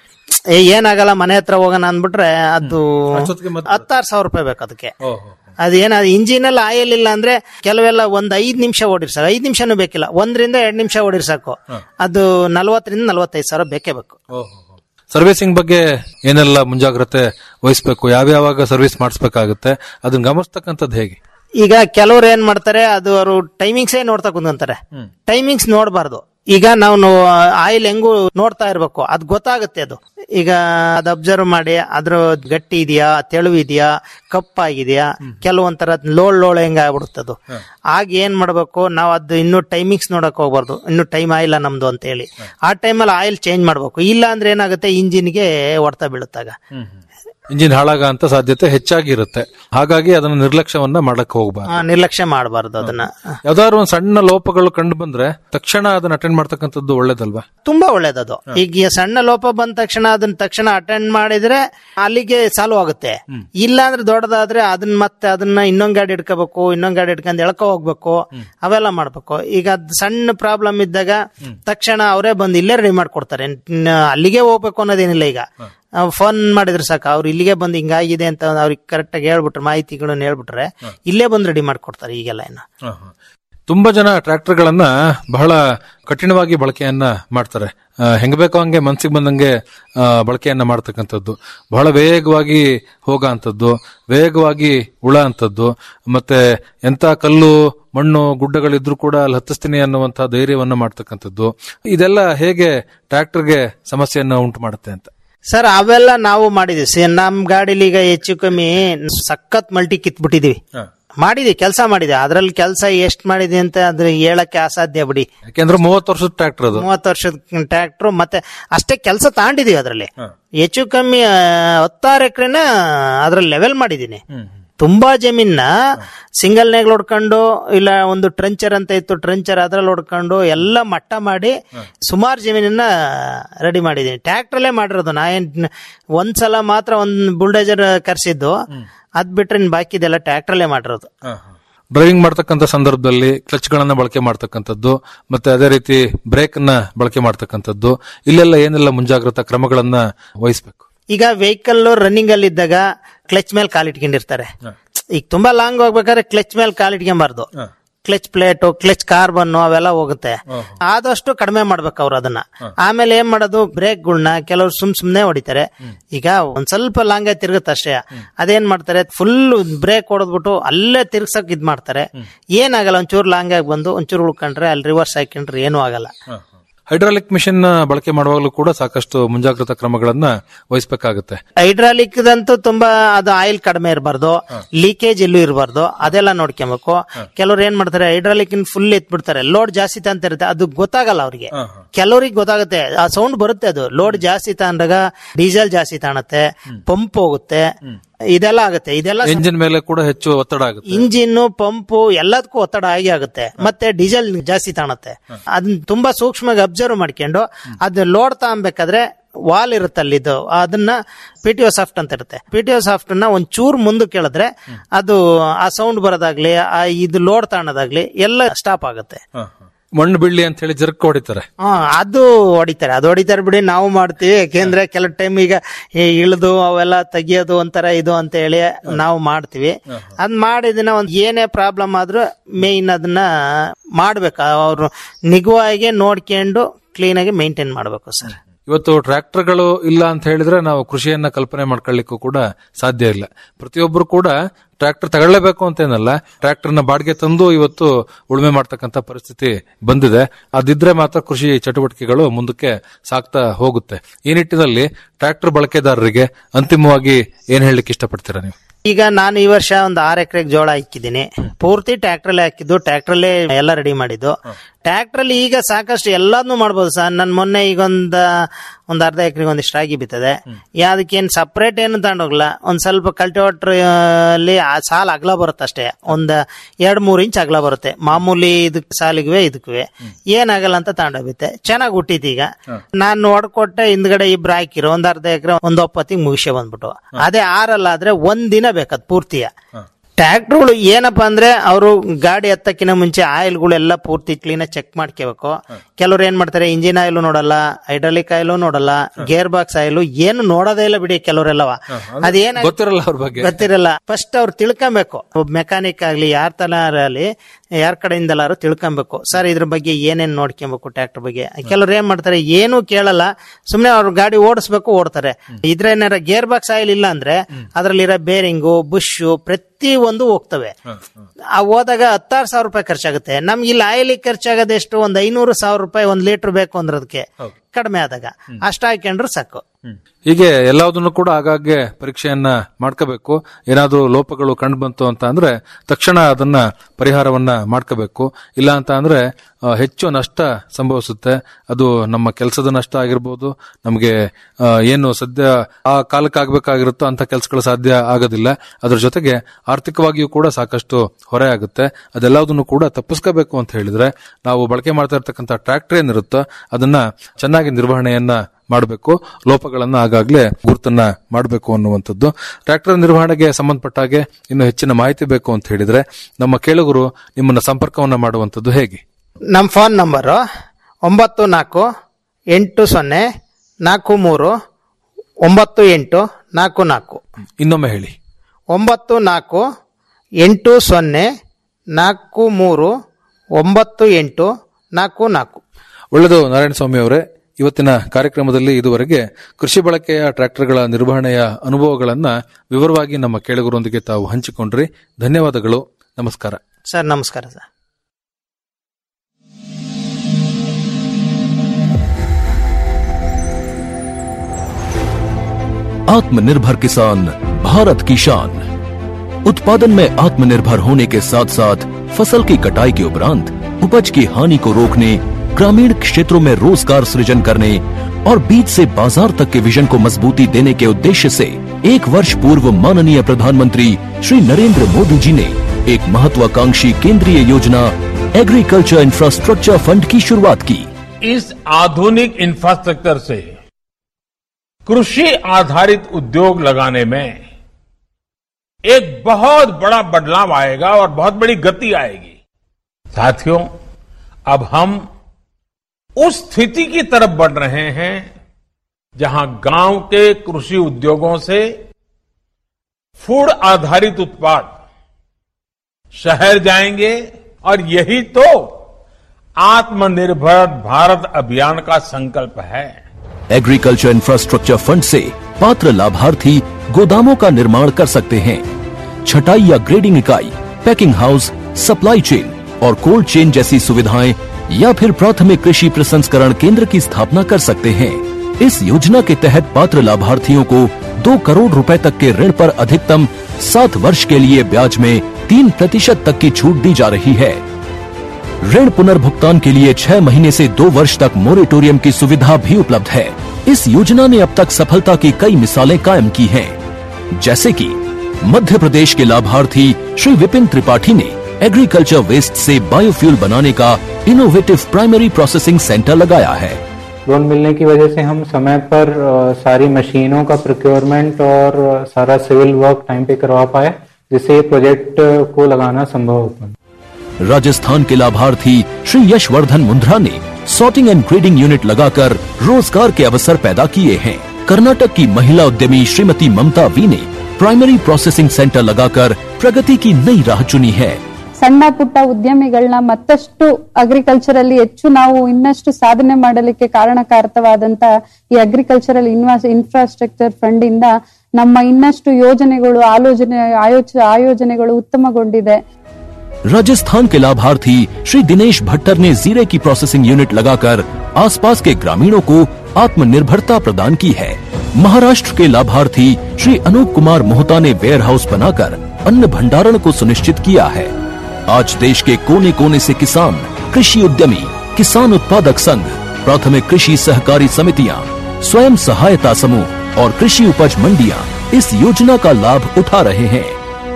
Speaker 13: ಏ ಏನಾಗಲ್ಲ ಮನೆ ಹತ್ರ ಹೋಗೋಣ ಅಂದ್ಬಿಟ್ರೆ ಅದು ಹತ್ತಾರು ಸಾವಿರ ರೂಪಾಯಿ ಬೇಕು ಅದಕ್ಕೆ ಅದೇನ ಇಂಜಿನ್ ಅಲ್ಲಿ ಆಯಿಲ್ ಇಲ್ಲ ಅಂದ್ರೆ ಕೆಲವೆಲ್ಲ ಒಂದ್ ಐದ್ ನಿಮಿಷ ಓಡಿರ್ ಸಾಕು ಐದ್ ನಿಮಿಷನೂ ಬೇಕಿಲ್ಲ ಒಂದರಿಂದ ಎರಡ್ ನಿಮಿಷ ಓಡಿರ್ ಸಾಕು ಅದು ನಲ್ವತ್ತರಿಂದ ನಲ್ವತ್ತೈದು ಸಾವಿರ ಬೇಕೇ ಬೇಕು
Speaker 12: ಸರ್ವಿಸಿಂಗ್ ಬಗ್ಗೆ ಏನೆಲ್ಲ ಮುಂಜಾಗ್ರತೆ ವಹಿಸ್ಬೇಕು ಯಾವ್ಯಾವಾಗ ಸರ್ವಿಸ್ ಮಾಡಿಸ್ಬೇಕಾಗುತ್ತೆ ಅದನ್ನ ಗಮನಿಸ್ತಕ್ಕಂಥದ್ದು ಹೇಗೆ
Speaker 13: ಈಗ ಕೆಲವ್ರು ಏನ್ ಮಾಡ್ತಾರೆ ಅದು ಅವರು ಟೈಮಿಂಗ್ಸೇ ನೋಡ್ತಾ ಕುಂದಂತಾರೆ ಟೈಮಿಂಗ್ಸ್ ನೋಡಬಾರ್ದು ಈಗ ನಾವು ಆಯಿಲ್ ಹೆಂಗು ನೋಡ್ತಾ ಇರ್ಬೇಕು ಅದ್ ಗೊತ್ತಾಗುತ್ತೆ ಅದು ಈಗ ಅದ್ ಅಬ್ಸರ್ವ್ ಮಾಡಿ ಅದ್ರ ಗಟ್ಟಿ ಇದೆಯಾ ತೆಳು ಇದೆಯಾ ಕಪ್ಪಾಗಿದೆಯಾ ಕೆಲವೊಂಥರ ಲೋಳ್ ಲೋಳ ಹೆಂಗ ಆಗ್ಬಿಡುತ್ತೆ ಅದು ಆಗ ಏನ್ ಮಾಡ್ಬೇಕು ನಾವು ಅದು ಇನ್ನು ಟೈಮಿಂಗ್ಸ್ ನೋಡಕ್ ಹೋಗ್ಬಾರ್ದು ಇನ್ನು ಟೈಮ್ ಆಯಿಲ್ಲ ನಮ್ದು ಅಂತ ಹೇಳಿ ಆ ಟೈಮಲ್ಲಿ ಆಯಿಲ್ ಚೇಂಜ್ ಮಾಡ್ಬೇಕು ಇಲ್ಲ ಅಂದ್ರೆ ಏನಾಗುತ್ತೆ ಇಂಜಿನ್ಗೆ ಹೊಡ್ತಾ ಬೀಳುತ್ತಾಗ
Speaker 12: ಇಂಜಿನ್ ಹಾಳಾಗ ಅಂತ ಸಾಧ್ಯತೆ ಹೆಚ್ಚಾಗಿ ಇರುತ್ತೆ ಹಾಗಾಗಿ ಅದನ್ನ ನಿರ್ಲಕ್ಷ್ಯವನ್ನ ಮಾಡಕ್ ಹೋಗ್ಬಾರ್ದು
Speaker 13: ಆ, ನಿರ್ಲಕ್ಷ್ಯ ಮಾಡಬಾರ್ದು ಅದನ್ನ
Speaker 12: ಯಾವ್ದಾದ್ರು ಒಂದು ಸಣ್ಣ ಲೋಪಗಳು ಕಂಡು ಬಂದ್ರೆ ತಕ್ಷಣ ಅದನ್ನ ಅಟೆಂಡ್ ಮಾಡ್ತಕ್ಕಂಥದ್ದು ಒಳ್ಳೇದಲ್ವಾ
Speaker 13: ತುಂಬಾ ಒಳ್ಳೇದದು ಈಗ ಈ ಸಣ್ಣ ಲೋಪ ಬಂದ ತಕ್ಷಣ ಅದನ್ನ ತಕ್ಷಣ ಅಟೆಂಡ್ ಮಾಡಿದ್ರೆ ಅಲ್ಲಿಗೆ ಸಾಲ್ವ್ ಆಗುತ್ತೆ ಇಲ್ಲ ಅಂದ್ರೆ ದೊಡ್ಡದಾದ್ರೆ ಅದನ್ನ ಮತ್ತೆ ಅದನ್ನ ಇನ್ನೊಂದ್ ಗಾಡಿ ಇಟ್ಕೋಬೇಕು ಇನ್ನೊಂದ್ ಗಾಡಿ ಇಟ್ಕೊಂಡ್ ಎಳ್ಕೊ ಹೋಗ್ಬೇಕು ಅವೆಲ್ಲ ಮಾಡ್ಬೇಕು ಈಗ ಅದ್ ಸಣ್ಣ ಪ್ರಾಬ್ಲಮ್ ಇದ್ದಾಗ ತಕ್ಷಣ ಅವರೇ ಬಂದು ಇಲ್ಲೇ ರೆಡಿ ಮಾಡ್ಕೊಡ್ತಾರೆ ಇನ್ನ ಅಲ್ಲಿಗೆ ಹೋಗ್ಬೇಕು ಅನ್ನೋದೇನಿಲ್ಲ ಈಗ ಫೋನ್ ಮಾಡಿದ್ರೆ ಸಾಕು ಅವ್ರು ಇಲ್ಲಿಗೆ ಬಂದು ಹಿಂಗಾಗಿದೆ ಅಂತ ಅವ್ರಿಗೆ ಕರೆಕ್ಟ್ ಆಗಿ ಹೇಳ್ಬಿಟ್ರೆ ಮಾಹಿತಿಗಳನ್ನ ಹೇಳ್ಬಿಟ್ರೆ ಇಲ್ಲೇ ಬಂದು ರೆಡಿ ಮಾಡ್ಕೊಡ್ತಾರೆ ಈಗೆಲ್ಲ ಇನ್ನು
Speaker 12: ತುಂಬಾ ಜನ ಟ್ರ್ಯಾಕ್ಟರ್ಗಳನ್ನ ಬಹಳ ಕಠಿಣವಾಗಿ ಬಳಕೆಯನ್ನ ಮಾಡ್ತಾರೆ ಆ, ಹೆಂಗ್ ಬೇಕೋ ಹಂಗೆ ಮನ್ಸಿಗೆ ಬಂದಂಗೆ ಆ, ಬಳಕೆಯನ್ನ ಮಾಡ್ತಕ್ಕಂಥದ್ದು ಬಹಳ ವೇಗವಾಗಿ ಹೋಗೋ ಅಂಥದ್ದು ವೇಗವಾಗಿ ಉಳ ಅಂಥದ್ದು ಮತ್ತೆ ಎಂತ ಕಲ್ಲು ಮಣ್ಣು ಗುಡ್ಡಗಳಿದ್ರು ಕೂಡ ಅಲ್ಲಿ ಹತ್ತಿಸ್ತೀನಿ ಅನ್ನುವಂತಹ ಧೈರ್ಯವನ್ನ ಮಾಡ್ತಕ್ಕಂಥದ್ದು ಇದೆಲ್ಲ ಹೇಗೆ ಟ್ರ್ಯಾಕ್ಟರ್ಗೆ ಸಮಸ್ಯೆಯನ್ನ ಉಂಟು ಮಾಡುತ್ತೆ ಅಂತ
Speaker 13: ಸರ್ ಅವೆಲ್ಲ ನಾವು ಮಾಡಿದ್ವಿ ಸಿ ನಮ್ ಗಾಡಿಲಿ ಈಗ ಹೆಚ್ಚು ಕಮ್ಮಿ ಸಖತ್ ಮಲ್ಟಿ ಕಿತ್ಬಿಟ್ಟಿದೀವಿ ಮಾಡಿದ್ವಿ ಕೆಲಸ ಮಾಡಿದ್ವಿ ಅದ್ರಲ್ಲಿ ಕೆಲಸ ಎಷ್ಟ್ ಮಾಡಿದ್ವಿ ಅಂತ ಅದ್ರ ಹೇಳಕ್ಕೆ ಅಸಾಧ್ಯ ಬಿಡಿ
Speaker 12: ಯಾಕೆಂದ್ರೆ ಮೂವತ್ತು ವರ್ಷದ ಟ್ರ್ಯಾಕ್ಟರ್ ಅದು
Speaker 13: ಮೂವತ್ತು ವರ್ಷದ ಟ್ರ್ಯಾಕ್ಟರ್ ಮತ್ತೆ ಅಷ್ಟೇ ಕೆಲಸ ತಾಂಡಿದೀವಿ ಅದ್ರಲ್ಲಿ ಹೆಚ್ಚು ಕಮ್ಮಿ ಆ, ಹತ್ತಾರು ಎಕರೆನ ಅದ್ರಲ್ಲಿ ಲೆವೆಲ್ ಮಾಡಿದೀನಿ ತುಂಬಾ ಜಮೀನ ಸಿಂಗಲ್ ನೇಗ್ಲ್ ಹೊಡ್ಕೊಂಡು ಇಲ್ಲ ಒಂದು ಟ್ರಂಚರ್ ಅಂತ ಇತ್ತು ಟ್ರಂಚರ್ ಅದ್ರಲ್ಲಿ ಹೊಡ್ಕೊಂಡು ಎಲ್ಲ ಮಟ್ಟ ಮಾಡಿ ಸುಮಾರು ಜಮೀನನ್ನ ರೆಡಿ ಮಾಡಿದೀನಿ ಟ್ರ್ಯಾಕ್ಟರ್ಲೇ ಮಾಡಿರೋದು ನಾ ಏನ್ ಒಂದ್ಸಲ ಮಾತ್ರ ಒಂದ್ ಬುಲ್ಡೇಜರ್ ಕರ್ಸಿದ್ದು ಅದ್ ಬಿಟ್ರೆ ಇನ್ ಬಾಕಿದೆಲ್ಲ ಟ್ರ್ಯಾಕ್ಟರ್ಲೇ ಮಾಡಿರೋದು
Speaker 12: ಡ್ರೈವಿಂಗ್ ಮಾಡ್ತಕ್ಕಂಥ ಸಂದರ್ಭದಲ್ಲಿ ಕ್ಲಚ್ ಗಳನ್ನ ಬಳಕೆ ಮಾಡ್ತಕ್ಕಂಥದ್ದು ಮತ್ತೆ ಅದೇ ರೀತಿ ಬ್ರೇಕ್ ಅನ್ನ ಬಳಕೆ ಮಾಡ್ತಕ್ಕಂಥದ್ದು ಇಲ್ಲೆಲ್ಲ ಏನೆಲ್ಲ ಮುಂಜಾಗ್ರತಾ ಕ್ರಮಗಳನ್ನ ವಹಿಸ್ಬೇಕು
Speaker 13: ಈಗ ವೆಹಿಕಲ್ ರನ್ನಿಂಗ್ ಅಲ್ಲಿ ಇದ್ದಾಗ ಕ್ಲಚ್ ಮೇಲೆ ಕಾಲಿಟ್ಕೊಂಡಿರ್ತಾರೆ ಈಗ ತುಂಬಾ ಲಾಂಗ್ ಹೋಗ್ಬೇಕಾದ್ರೆ ಕ್ಲಚ್ ಮೇಲೆ ಕಾಲಿಟ್ಕೊಂಬಾರ್ದು ಕ್ಲಚ್ ಪ್ಲೇಟ್ ಕ್ಲಚ್ ಕಾರ್ಬನ್ ಅವೆಲ್ಲ ಹೋಗುತ್ತೆ ಆದಷ್ಟು ಕಡಿಮೆ ಮಾಡ್ಬೇಕು ಅವ್ರು ಅದನ್ನ ಆಮೇಲೆ ಏನ್ ಮಾಡೋದು ಬ್ರೇಕ್ಗಳನ್ನ ಕೆಲವ್ರು ಸುಮ್ ಸುಮ್ನೆ ಹೊಡಿತಾರೆ ಈಗ ಒಂದ್ ಸ್ವಲ್ಪ ಲಾಂಗ್ ಆಗಿ ತಿರುಗುತ್ತೆ ಅಷ್ಟೇ ಅದೇನ್ ಮಾಡ್ತಾರೆ ಫುಲ್ ಬ್ರೇಕ್ ಹೊಡೆದ್ಬಿಟ್ಟು ಅಲ್ಲೇ ತಿರ್ಗ್ಸಕ್ ಇದ್ ಮಾಡ್ತಾರೆ ಏನಾಗಲ್ಲ ಒಂಚೂರು ಲಾಂಗ್ ಆಗಿ ಬಂದು ಒಂಚೂರು ಉಳ್ಕೊಂಡ್ರೆ ಅಲ್ಲಿ ರಿವರ್ಸ್ ಹಾಕೊಂಡ್ರೆ ಏನೂ ಆಗಲ್ಲ
Speaker 12: ಹೈಡ್ರಾಲಿಕ್ ಮಿಷನ್ ಬಳಕೆ ಮಾಡುವಾಗಲೂ ಕೂಡ ಸಾಕಷ್ಟು ಮುಂಜಾಗ್ರತಾ ಕ್ರಮಗಳನ್ನ ವಹಿಸಬೇಕಾಗುತ್ತೆ
Speaker 13: ಹೈಡ್ರಾಲಿಕ್ ದಂತೂ ತುಂಬಾ ಅದು ಆಯಿಲ್ ಕಡಿಮೆ ಇರಬಾರ್ದು ಲೀಕೇಜ್ ಎಲ್ಲೂ ಇರಬಾರ್ದು ಅದೆಲ್ಲ ನೋಡ್ಕೊಬೇಕು ಕೆಲವ್ರು ಏನ್ ಮಾಡ್ತಾರೆ ಹೈಡ್ರಾಲಿಕ್ ಫುಲ್ ಎತ್ಬಿಡ್ತಾರೆ ಲೋಡ್ ಜಾಸ್ತಿ ಅಂತ ಇರುತ್ತೆ ಅದು ಗೊತ್ತಾಗಲ್ಲ ಅವ್ರಿಗೆ ಕೆಲವ್ರಿಗೆ ಗೊತ್ತಾಗುತ್ತೆ ಆ ಸೌಂಡ್ ಬರುತ್ತೆ ಅದು ಲೋಡ್ ಜಾಸ್ತಿ ತಗೊಂಡಾಗ ಡೀಸೆಲ್ ಜಾಸ್ತಿ ತಾಣುತ್ತೆ ಪಂಪ್ ಹೋಗುತ್ತೆ ಇದೆಲ್ಲ ಆಗುತ್ತೆ ಇದೆಲ್ಲ
Speaker 12: ಇಂಜಿನ್ ಮೇಲೆ ಕೂಡ ಹೆಚ್ಚು ಒತ್ತಡ ಆಗುತ್ತೆ
Speaker 13: ಇಂಜಿನ್ ಪಂಪು ಎಲ್ಲದಕ್ಕೂ ಒತ್ತಡ ಆಗಿ ಆಗುತ್ತೆ ಮತ್ತೆ ಡೀಸೆಲ್ ಜಾಸ್ತಿ ತಾಣುತ್ತೆ ಅದನ್ನ ತುಂಬಾ ಸೂಕ್ಷ್ಮವಾಗಿ ಅಬ್ಸರ್ವ್ ಮಾಡ್ಕೊಂಡು ಅದು ಲೋಡ್ ತಗೊಬೇಕಾದ್ರೆ ವಾಲ್ ಇರುತ್ತೆ ಅಲ್ಲಿದ್ದು ಅದನ್ನ ಪಿ ಟಿ ಒ ಸಾಫ್ಟ್ ಅಂತ ಇರುತ್ತೆ ಪಿ ಟಿ ಒ ಸಾಫ್ಟ್ ನ ಒಂದ್ ಚೂರ್ ಮುಂದಕ್ಕೆ ಕೇಳಿದ್ರೆ ಅದು ಆ ಸೌಂಡ್ ಬರೋದಾಗ್ಲಿ ಆ ಇದು ಲೋಡ್ ತಾಣೋದಾಗ್ಲಿ ಎಲ್ಲ ಸ್ಟಾಪ್ ಆಗುತ್ತೆ
Speaker 12: ಮಣ್ಣು ಬೀಳ್ಲಿ ಅಂತ ಹೇಳಿ ಜರ್ಕ್ ಹೊಡಿತಾರೆ
Speaker 13: ಹಾ ಅದು ಹೊಡಿತಾರೆ ಅದು ಹೊಡಿತಾರೆ ಬಿಡಿ ನಾವು ಮಾಡ್ತೀವಿ ಯಾಕೆಂದ್ರೆ ಕೆಲವು ಟೈಮ್ ಈಗ ಈ ಇಳಿದು ಅವೆಲ್ಲ ತೆಗಿಯೋದು ಒಂಥರ ಇದು ಅಂತ ಹೇಳಿ ನಾವು ಮಾಡ್ತೀವಿ ಅದ್ ಮಾಡಿದಿನ ಒಂದ್ ಏನೇ ಪ್ರಾಬ್ಲಮ್ ಆದ್ರೂ ಮೇಯ್ನ್ ಅದನ್ನ ಮಾಡ್ಬೇಕು ಅವ್ರು ನಿಗುವಾಗಿ ನೋಡ್ಕೊಂಡು ಕ್ಲೀನ್ ಆಗಿ ಮೇಂಟೈನ್ ಮಾಡ್ಬೇಕು ಸರ್
Speaker 12: ಇವತ್ತು ಟ್ರ್ಯಾಕ್ಟರ್ಗಳು ಇಲ್ಲ ಅಂತ ಹೇಳಿದ್ರೆ ನಾವು ಕೃಷಿಯನ್ನ ಕಲ್ಪನೆ ಮಾಡ್ಕೊಳ್ಳಿಕ್ಕೂ ಕೂಡ ಸಾಧ್ಯ ಇಲ್ಲ ಪ್ರತಿಯೊಬ್ಬರು ಕೂಡ ಟ್ರ್ಯಾಕ್ಟರ್ ತಗೊಳ್ಳೇಬೇಕು ಅಂತೇನಲ್ಲ ಟ್ರ್ಯಾಕ್ಟರ್ನ ಬಾಡಿಗೆ ತಂದು ಇವತ್ತು ಉಳುಮೆ ಮಾಡ್ತಕ್ಕಂಥ ಪರಿಸ್ಥಿತಿ ಬಂದಿದೆ ಅದಿದ್ರೆ ಮಾತ್ರ ಕೃಷಿ ಚಟುವಟಿಕೆಗಳು ಮುಂದಕ್ಕೆ ಸಾಗ್ತಾ ಹೋಗುತ್ತೆ ಈ ನಿಟ್ಟಿನಲ್ಲಿ ಟ್ರ್ಯಾಕ್ಟರ್ ಬಳಕೆದಾರರಿಗೆ ಅಂತಿಮವಾಗಿ ಏನ್ ಹೇಳಲಿಕ್ಕೆ ಇಷ್ಟಪಡ್ತೀರಾ ನೀವು
Speaker 13: ಈಗ ನಾನು ಈ ವರ್ಷ ಒಂದು ಆರು ಎಕರೆಗೆ ಜೋಳ ಹಾಕಿದ್ದೀನಿ ಪೂರ್ತಿ ಟ್ರ್ಯಾಕ್ಟ್ರಲ್ಲೇ ಹಾಕಿದ್ದು ಟ್ರ್ಯಾಕ್ಟ್ರಲ್ಲೇ ಎಲ್ಲ ರೆಡಿ ಮಾಡಿದ್ದು ಟ್ರ್ಯಾಕ್ಟ್ರಲ್ಲಿ ಈಗ ಸಾಕಷ್ಟು ಎಲ್ಲಾದ್ನೂ ಮಾಡ್ಬೋದು ಸರ್ ನನ್ನ ಮೊನ್ನೆ ಈಗ ಒಂದ್ ಒಂದ್ ಅರ್ಧ ಎಕರೆಗೆ ಒಂದಿಷ್ಟು ರಾಗಿ ಬಿತ್ತದೆ ಅದಕ್ಕೇನು ಸಪ್ರೇಟ್ ಏನು ತಗೊಂಡೋಗ್ಲ ಒಂದ್ ಸ್ವಲ್ಪ ಕಲ್ಟಿವೇಟರ್ ಅಲ್ಲಿ ಆ ಸಾಲ್ ಅಗಲ ಬರುತ್ತೆ ಅಷ್ಟೇ ಒಂದ್ ಎರಡ್ ಮೂರ್ ಇಂಚ್ ಅಗಲ ಬರುತ್ತೆ ಮಾಮೂಲಿ ಇದಕ್ಕೆ ಸಾಲಿಗೆ ಇದಕ್ಕೆ ಏನಾಗಲ್ಲ ಅಂತ ತಗೊಂಡೋಗುತ್ತೆ ಚೆನ್ನಾಗಿ ಹುಟ್ಟಿತ್ ಈಗ ನಾನು ಹೊಡ್ಕೊಟ್ಟೆ ಹಿಂದ್ಗಡೆ ಇಬ್ರು ಹಾಕಿರೋ ಒಂದ್ ಅರ್ಧ ಎಕರೆ ಒಂದ್ ಒಪ್ಪತ್ತಿಗೆ ಮುಗಿಸೇ ಬಂದ್ಬಿಟ್ಟು ಅದೇ ಆರಲ್ಲ ಆದ್ರೆ ಒಂದ್ ದಿನ ಬೇಕದ್ ಪೂರ್ತಿಯ ಟ್ರ್ಯಾಕ್ಟರ್ಗಳು ಏನಪ್ಪಾ ಅಂದ್ರೆ ಅವರು ಗಾಡಿ ಹತ್ತಕ್ಕಿಂತ ಮುಂಚೆ ಆಯಿಲ್ಗಳೆಲ್ಲ ಪೂರ್ತಿ ಕ್ಲೀನ್ ಚೆಕ್ ಮಾಡ್ಕೋಬೇಕು ಕೆಲವ್ರು ಏನ್ ಮಾಡ್ತಾರೆ ಇಂಜಿನ್ ಆಯಿಲ್ ನೋಡಲ್ಲ ಹೈಡ್ರಾಲಿಕ್ ಆಯಿಲ್ ನೋಡಲ್ಲ ಗೇರ್ ಬಾಕ್ಸ್ ಆಯಿಲ್ ಏನು ನೋಡೋದೇ ಇಲ್ಲ ಬಿಡಿ ಕೆಲವರೆಲ್ಲವ ಅದೇನ
Speaker 12: ಗೊತ್ತಿರಲ್ಲ ಅವ್ರ ಬಗ್ಗೆ
Speaker 13: ಗೊತ್ತಿರಲ್ಲ ಫಸ್ಟ್ ಅವ್ರು ತಿಳ್ಕೊಬೇಕು ಒಬ್ಬ ಮೆಕ್ಯಾನಿಕ್ ಆಗ್ಲಿ ಯಾರ ತಲಾರಲ್ಲಿ ಯಾರ ಕಡೆಯಿಂದಲಾರು ತಿಳ್ಕೊಬೇಕು ಸರ್ ಇದ್ರ ಬಗ್ಗೆ ಏನೇನ್ ನೋಡ್ಕೊಬೇಕು ಟ್ರ್ಯಾಕ್ಟರ್ ಬಗ್ಗೆ ಕೆಲವ್ರು ಏನ್ ಮಾಡ್ತಾರೆ ಏನು ಕೇಳಲ್ಲ ಸುಮ್ನೆ ಅವ್ರು ಗಾಡಿ ಓಡಿಸ್ಬೇಕು ಓಡ್ತಾರೆ ಇದ್ರ ಏನಾರ ಗೇರ್ ಬಾಕ್ಸ್ ಆಯಿಲ್ ಇಲ್ಲ ಅಂದ್ರೆ ಅದ್ರಲ್ಲಿರೋ ಬೇರಿಂಗು ಬುಷ್ ಪ್ರತಿ ಒಂದು ಹೋಗ್ತವೆ ಆ ಹೋದಾಗ ಹತ್ತಾರು ಸಾವಿರ ರೂಪಾಯಿ ಖರ್ಚಾಗುತ್ತೆ ನಮ್ಗೆ ಇಲ್ಲಿ ಆಯಿಲ್ ಖರ್ಚಾಗೋದು ಎಷ್ಟು ಒಂದ್ ಐನೂರು ಸಾವಿರ ರೂಪಾಯಿ ಒಂದ್ ಲೀಟರ್ ಬೇಕು ಅಂದ್ರೆ ಅದಕ್ಕೆ ಕಡಿಮೆ ಆದಾಗ ಅಷ್ಟ ಹಾಕೊಂಡ್ರೆ ಸಾಕು
Speaker 12: ಹೀಗೆ ಎಲ್ಲದನ್ನು ಕೂಡ ಆಗಾಗ್ಗೆ ಪರೀಕ್ಷೆಯನ್ನ ಮಾಡ್ಕೋಬೇಕು ಏನಾದ್ರೂ ಲೋಪಗಳು ಕಂಡು ಬಂತು ಅಂತ ಅಂದ್ರೆ ತಕ್ಷಣ ಅದನ್ನ ಪರಿಹಾರವನ್ನ ಮಾಡ್ಕೋಬೇಕು ಇಲ್ಲ ಅಂತ ಅಂದ್ರೆ ಆ, ಹೆಚ್ಚು ನಷ್ಟ ಸಂಭವಿಸುತ್ತೆ ಅದು ನಮ್ಮ ಕೆಲಸದ ನಷ್ಟ ಆಗಿರ್ಬೋದು ನಮಗೆ ಆ, ಏನು ಸದ್ಯ ಆ ಕಾಲಕ್ಕೆ ಆಗ್ಬೇಕಾಗಿರುತ್ತೋ ಅಂತ ಕೆಲಸಗಳು ಸಾಧ್ಯ ಆಗೋದಿಲ್ಲ ಅದ್ರ ಜೊತೆಗೆ ಆರ್ಥಿಕವಾಗಿಯೂ ಕೂಡ ಸಾಕಷ್ಟು ಹೊರೆ ಆಗುತ್ತೆ ಅದೆಲ್ಲದನ್ನು ಕೂಡ ತಪ್ಪಿಸ್ಕೋಬೇಕು ಅಂತ ಹೇಳಿದ್ರೆ ನಾವು ಬಳಕೆ ಮಾಡ್ತಾ ಇರ್ತಕ್ಕಂಥ ಟ್ರ್ಯಾಕ್ಟರ್ ಏನಿರುತ್ತೋ ಅದನ್ನ ಚೆನ್ನಾಗಿ ನಿರ್ವಹಣೆಯನ್ನ ಮಾಡಬೇಕು ಲೋಪಗಳನ್ನ ಆಗಾಗ್ಲೇ ಗುರುತನ್ನ ಮಾಡಬೇಕು ಅನ್ನುವಂಥದ್ದು ಟ್ರ್ಯಾಕ್ಟರ್ ನಿರ್ವಹಣೆಗೆ ಸಂಬಂಧಪಟ್ಟ ಹಾಗೆ ಇನ್ನು ಹೆಚ್ಚಿನ ಮಾಹಿತಿ ಬೇಕು ಅಂತ ಹೇಳಿದ್ರೆ ನಮ್ಮ ಕೇಳುಗರು ನಿಮ್ಮನ್ನ ಸಂಪರ್ಕವನ್ನ ಮಾಡುವಂಥದ್ದು ಹೇಗೆ
Speaker 13: ನಮ್ಮ ಫೋನ್ ನಂಬರು ಒಂಬತ್ತು ನಾಲ್ಕು ಎಂಟು ಸೊನ್ನೆ ನಾಲ್ಕು ಮೂರು ಒಂಬತ್ತು ಎಂಟು ನಾಲ್ಕು ನಾಲ್ಕು
Speaker 12: ಇನ್ನೊಮ್ಮೆ ಹೇಳಿ
Speaker 13: ಒಂಬತ್ತು ನಾಲ್ಕು ಎಂಟು ಸೊನ್ನೆ ನಾಲ್ಕು ಮೂರು ಒಂಬತ್ತು ಎಂಟು ನಾಲ್ಕು ನಾಲ್ಕು
Speaker 12: ಒಳ್ಳೆಯದು ನಾರಾಯಣ ಸ್ವಾಮಿ ಅವರೇ ಇವತ್ತಿನ ಕಾರ್ಯಕ್ರಮದಲ್ಲಿ ಇದುವರೆಗೆ ಕೃಷಿ ಬಳಕೆಯ ಟ್ರ್ಯಾಕ್ಟರ್ಗಳ ನಿರ್ವಹಣೆಯ ಅನುಭವಗಳನ್ನ ವಿವರವಾಗಿ ನಮ್ಮ ಕೇಳುಗರೊಂದಿಗೆ ತಾವು ಹಂಚಿಕೊಂಡ್ರಿ ಧನ್ಯವಾದಗಳು ನಮಸ್ಕಾರ
Speaker 13: ಸರ್ ನಮಸ್ಕಾರ ಸರ್
Speaker 14: आत्मनिर्भर किसान भारत की शान उत्पादन में आत्मनिर्भर होने के साथ साथ फसल की कटाई के उपरांत उपज की हानि को रोकने ग्रामीण क्षेत्रों में रोजगार सृजन करने और बीज से बाजार तक के विजन को मजबूती देने के उद्देश्य से एक वर्ष पूर्व माननीय प्रधानमंत्री श्री नरेंद्र मोदी जी ने एक महत्वाकांक्षी केंद्रीय योजना एग्रीकल्चर इंफ्रास्ट्रक्चर फंड की शुरुआत की
Speaker 15: इस आधुनिक इंफ्रास्ट्रक्चर से कृषि आधारित उद्योग लगाने में एक बहुत बड़ा बदलाव आएगा और बहुत बड़ी गति आएगी साथियों अब हम उस स्थिति की तरफ बढ़ रहे हैं जहां गांव के कृषि उद्योगों से फूड आधारित उत्पाद शहर जाएंगे और यही तो आत्मनिर्भर भारत अभियान का संकल्प है
Speaker 14: एग्रीकल्चर इंफ्रास्ट्रक्चर फंड से पात्र लाभार्थी गोदामों का निर्माण कर सकते हैं छटाई या ग्रेडिंग इकाई पैकिंग हाउस सप्लाई चेन और कोल्ड चेन जैसी सुविधाएं या फिर प्राथमिक कृषि प्रसंस्करण केंद्र की स्थापना कर सकते हैं इस योजना के तहत पात्र लाभार्थियों को दो करोड़ रुपए तक के ऋण पर अधिकतम सात वर्ष के लिए ब्याज में तीन प्रतिशत तक की छूट दी जा रही है ऋण पुनर्भुगतान के लिए छह महीने से दो वर्ष तक मोरेटोरियम की सुविधा भी उपलब्ध है इस योजना ने अब तक सफलता की कई मिसालें कायम की हैं, जैसे कि मध्य प्रदेश के लाभार्थी श्री विपिन त्रिपाठी ने एग्रीकल्चर वेस्ट से बायोफ्यूल बनाने का इनोवेटिव प्राइमरी प्रोसेसिंग सेंटर लगाया है
Speaker 16: लोन मिलने की वजह से हम समय पर अ, सारी मशीनों का प्रोक्योरमेंट और अ, सारा सिविल वर्क टाइम पे करवा पाए जिससे ये प्रोजेक्ट अ, को लगाना संभव हो पाया
Speaker 14: राजस्थान के लाभार्थी श्री यशवर्धन मुंद्रा ने सॉर्टिंग एंड ग्रेडिंग यूनिट लगाकर रोजगार के अवसर पैदा किए हैं कर्नाटक की महिला उद्यमी श्रीमती ममता वी ने प्राइमरी प्रोसेसिंग सेंटर लगाकर प्रगति की नई राह चुनी है
Speaker 17: ಸಣ್ಣ ಪುಟ್ಟ ಉದ್ಯಮಿಗಳನ್ನ ಮತ್ತಷ್ಟು ಅಗ್ರಿಕಲ್ಚರ್ ಅಲ್ಲಿ ಹೆಚ್ಚು ನಾವು ಇನ್ನಷ್ಟು ಸಾಧನೆ ಮಾಡಲಿಕ್ಕೆ ಕಾರಣಕಾರಕವಾದಂತ ಈ ಅಗ್ರಿಕಲ್ಚರಲ್ ಇನ್ವಾಸ್ ಇನ್ಫ್ರಾಸ್ಟ್ರಕ್ಚರ್ ಫಂಡ್ ಇಂದ ನಮ್ಮ ಇನ್ನಷ್ಟು ಯೋಜನೆಗಳು ಆಲೋಚನೆ ಆಯೋಚ ಆಯೋಜನೆಗಳು ಉತ್ತಮಗೊಂಡಿದೆ
Speaker 14: राजस्थान के लाभार्थी श्री दिनेश भट्टर ने जीरे की प्रोसेसिंग यूनिट लगाकर आसपास के ग्रामीणों को आत्मनिर्भरता प्रदान की है महाराष्ट्र के लाभार्थी श्री अनूप कुमार मोहता ने वेयर हाउस बनाकर अन्न भंडारण को सुनिश्चित किया है आज देश के कोने कोने से किसान कृषि उद्यमी किसान उत्पादक संघ प्राथमिक कृषि सहकारी समितियां स्वयं सहायता समूह और कृषि उपज मंडियां इस योजना का लाभ उठा रहे हैं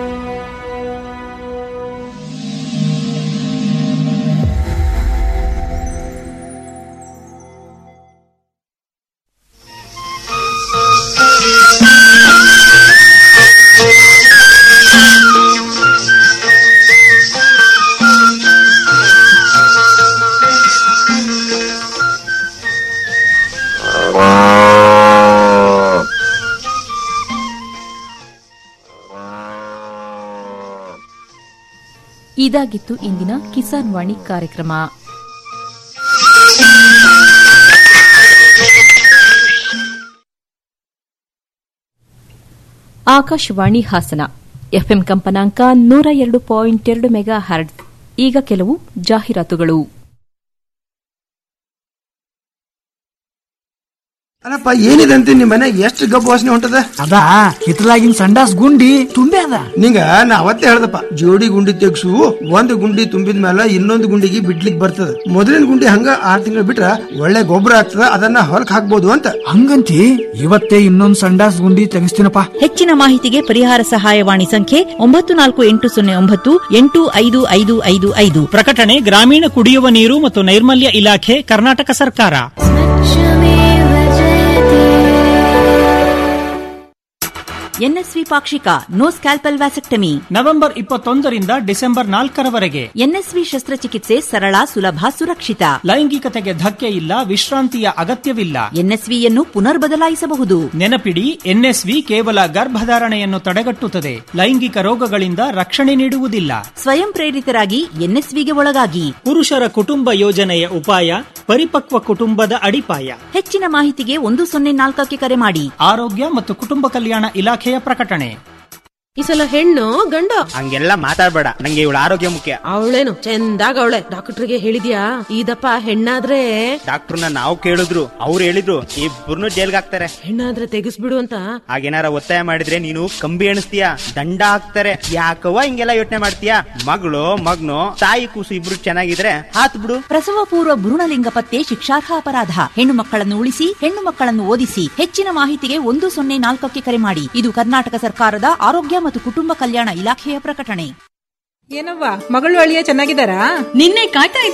Speaker 1: ಇದಾಗಿತ್ತು ಇಂದಿನ ಕಿಸಾನ್ ವಾಣಿ ಕಾರ್ಯಕ್ರಮ ಆಕಾಶವಾಣಿ ಹಾಸನ ಎಫ್ಎಂ ಕಂಪನಾಂಕ ನೂರ ಎರಡು ಪಾಯಿಂಟ್ ಎರಡು ಮೆಗಾ ಹರ್ಡ್ ಈಗ ಕೆಲವು ಜಾಹೀರಾತುಗಳು
Speaker 3: ಅಲ್ಲಪ್ಪ ಏನಿದೆ ಅಂತ ನಿಮ್ಮ ಮನೆಗೆ ಎಷ್ಟು ಗಬ್ಬು ವಾಸನೆ ಹೊಂಟದ
Speaker 4: ಅದ ಹಿತ್ತಲಾಗಿನ ಸಂಡಾಸ್ ಗುಂಡಿ ತುಂಬೆ ಅದ
Speaker 3: ನಿಂಗ ನಾ ಅವತ್ತೇ ಹೇಳ್ದಪ್ಪ ಜೋಡಿ ಗುಂಡಿ ತೆಗ್ಸು ಒಂದು ಗುಂಡಿ ತುಂಬಿದ ಮೇಲೆ ಇನ್ನೊಂದು ಗುಂಡಿಗೆ ಬಿಡ್ಲಿಕ್ ಬರ್ತದ ಮೊದಲಿನ ಗುಂಡಿ ಹಂಗ ಆರ್ ತಿಂಗಳು ಬಿಟ್ರ ಒಳ್ಳೆ ಗೊಬ್ಬರ ಆಗ್ತದ ಅದನ್ನ ಹೊಲಕ್ ಹಾಕ್ಬೋದು ಅಂತ
Speaker 4: ಹಂಗಂತಿ ಇವತ್ತೇ ಇನ್ನೊಂದ್ ಸಂಡಾಸ್ ಗುಂಡಿ ತೆಗಿಸ್ತೀನಪ್ಪ
Speaker 5: ಹೆಚ್ಚಿನ ಮಾಹಿತಿಗೆ ಪರಿಹಾರ ಸಹಾಯವಾಣಿ ಸಂಖ್ಯೆ ಒಂಬತ್ತು ನಾಲ್ಕು ಎಂಟು ಸೊನ್ನೆ ಒಂಬತ್ತು ಎಂಟು ಐದು ಐದು ಐದು ಐದು
Speaker 6: ಪ್ರಕಟಣೆ ಗ್ರಾಮೀಣ ಕುಡಿಯುವ ನೀರು ಮತ್ತು ನೈರ್ಮಲ್ಯ ಇಲಾಖೆ ಕರ್ನಾಟಕ ಸರ್ಕಾರ
Speaker 5: ಎನ್ಎಸ್ವಿ ಪಾಕ್ಷಿಕ ನೋ ಸ್ಕ್ಯಾಲ್ಪಲ್ ವ್ಯಾಸೆಕ್ಟಮಿ
Speaker 6: ನವೆಂಬರ್ ಇಪ್ಪತ್ತೊಂದರಿಂದ ಡಿಸೆಂಬರ್ ನಾಲ್ಕರವರೆಗೆ
Speaker 5: ಎನ್ಎಸ್ವಿ ಶಸ್ತ್ರಚಿಕಿತ್ಸೆ ಸರಳ ಸುಲಭ ಸುರಕ್ಷಿತ
Speaker 6: ಲೈಂಗಿಕತೆಗೆ ಧಕ್ಕೆ ಇಲ್ಲ ವಿಶ್ರಾಂತಿಯ ಅಗತ್ಯವಿಲ್ಲ
Speaker 5: ಎನ್ಎಸ್ವಿಯನ್ನು ಪುನರ್ ಬದಲಾಯಿಸಬಹುದು
Speaker 6: ನೆನಪಿಡಿ ಎನ್ಎಸ್ವಿ ಕೇವಲ ಗರ್ಭಧಾರಣೆಯನ್ನು ತಡೆಗಟ್ಟುತ್ತದೆ ಲೈಂಗಿಕ ರೋಗಗಳಿಂದ ರಕ್ಷಣೆ ನೀಡುವುದಿಲ್ಲ
Speaker 5: ಸ್ವಯಂ ಪ್ರೇರಿತರಾಗಿ ಎನ್ಎಸ್ವಿಗೆ ಒಳಗಾಗಿ
Speaker 6: ಪುರುಷರ ಕುಟುಂಬ ಯೋಜನೆಯ ಉಪಾಯ ಪರಿಪಕ್ವ ಕುಟುಂಬದ ಅಡಿಪಾಯ
Speaker 5: ಹೆಚ್ಚಿನ ಮಾಹಿತಿಗೆ ಒಂದು ಸೊನ್ನೆ ನಾಲ್ಕಕ್ಕೆ ಕರೆ ಮಾಡಿ
Speaker 6: ಆರೋಗ್ಯ ಮತ್ತು ಕುಟುಂಬ ಕಲ್ಯಾಣ ಇಲಾಖೆಯ ಪ್ರಕಟಣೆ
Speaker 7: ಈ ಸಲ ಹೆಣ್ಣು ಗಂಡು
Speaker 8: ಹಂಗೆಲ್ಲ ಮಾತಾಡ್ಬೇಡ ನಂಗೆ ಇವಳ ಆರೋಗ್ಯ ಮುಖ್ಯ
Speaker 7: ಅವಳೇನು ಚಂದಾಗ ಅವಳೆ ಡಾಕ್ಟರ್ಗೆ ಹೇಳಿದ್ಯಾ ಇದಪ್ಪ ಹೆಣ್ಣಾದ್ರೆ
Speaker 8: ಡಾಕ್ಟರ್ನ ನಾವು ಕೇಳಿದ್ರು ಅವ್ರು ಹೇಳಿದ್ರು ಇಬ್ಬರನ್ನು ಜೈಲ್ಗೆ ಹಾಕ್ತಾರೆ
Speaker 7: ಹೆಣ್ಣಾದ್ರೆ ತೆಗಿಸ್ಬಿಡು ಅಂತ
Speaker 8: ಹಾಗೇನಾರ ಒತ್ತಾಯ ಮಾಡಿದ್ರೆ ನೀನು ಕಂಬಿ ಎಣಿಸ್ತೀಯ ದಂಡ ಹಾಕ್ತಾರೆ ಯಾಕವ್ವ ಹಿಂಗೆಲ್ಲ ಯೋಚನೆ ಮಾಡ್ತೀಯ ಮಗಳು ಮಗ್ನು ತಾಯಿ ಕೂಸು ಇಬ್ರು ಚೆನ್ನಾಗಿದ್ರೆ ಹಾತ್ ಬಿಡು
Speaker 5: ಪ್ರಸವ ಪೂರ್ವ ಭ್ರೂಣಲಿಂಗ ಪತ್ತೆ ಶಿಕ್ಷಾರ್ಹ ಅಪರಾಧ ಹೆಣ್ಣು ಮಕ್ಕಳನ್ನು ಉಳಿಸಿ ಹೆಣ್ಣು ಮಕ್ಕಳನ್ನು ಓದಿಸಿ ಹೆಚ್ಚಿನ ಮಾಹಿತಿಗೆ ಒಂದು ಸೊನ್ನೆ ನಾಲ್ಕಕ್ಕೆ ಕರೆ ಮಾಡಿ ಇದು ಕರ್ನಾಟಕ ಸರ್ಕಾರದ ಆರೋಗ್ಯ ಮತ್ತು ಕುಟುಂಬ ಕಲ್ಯಾಣ ಇಲಾಖೆಯ ಪ್ರಕಟಣೆ
Speaker 18: ಏನವ್ವ ಮಗಳು ಅಳಿಯ ಚೆನ್ನಾಗಿದ್ದಾರಾ
Speaker 19: ನಿನ್ನೆ ಕಾಯ್ತಾ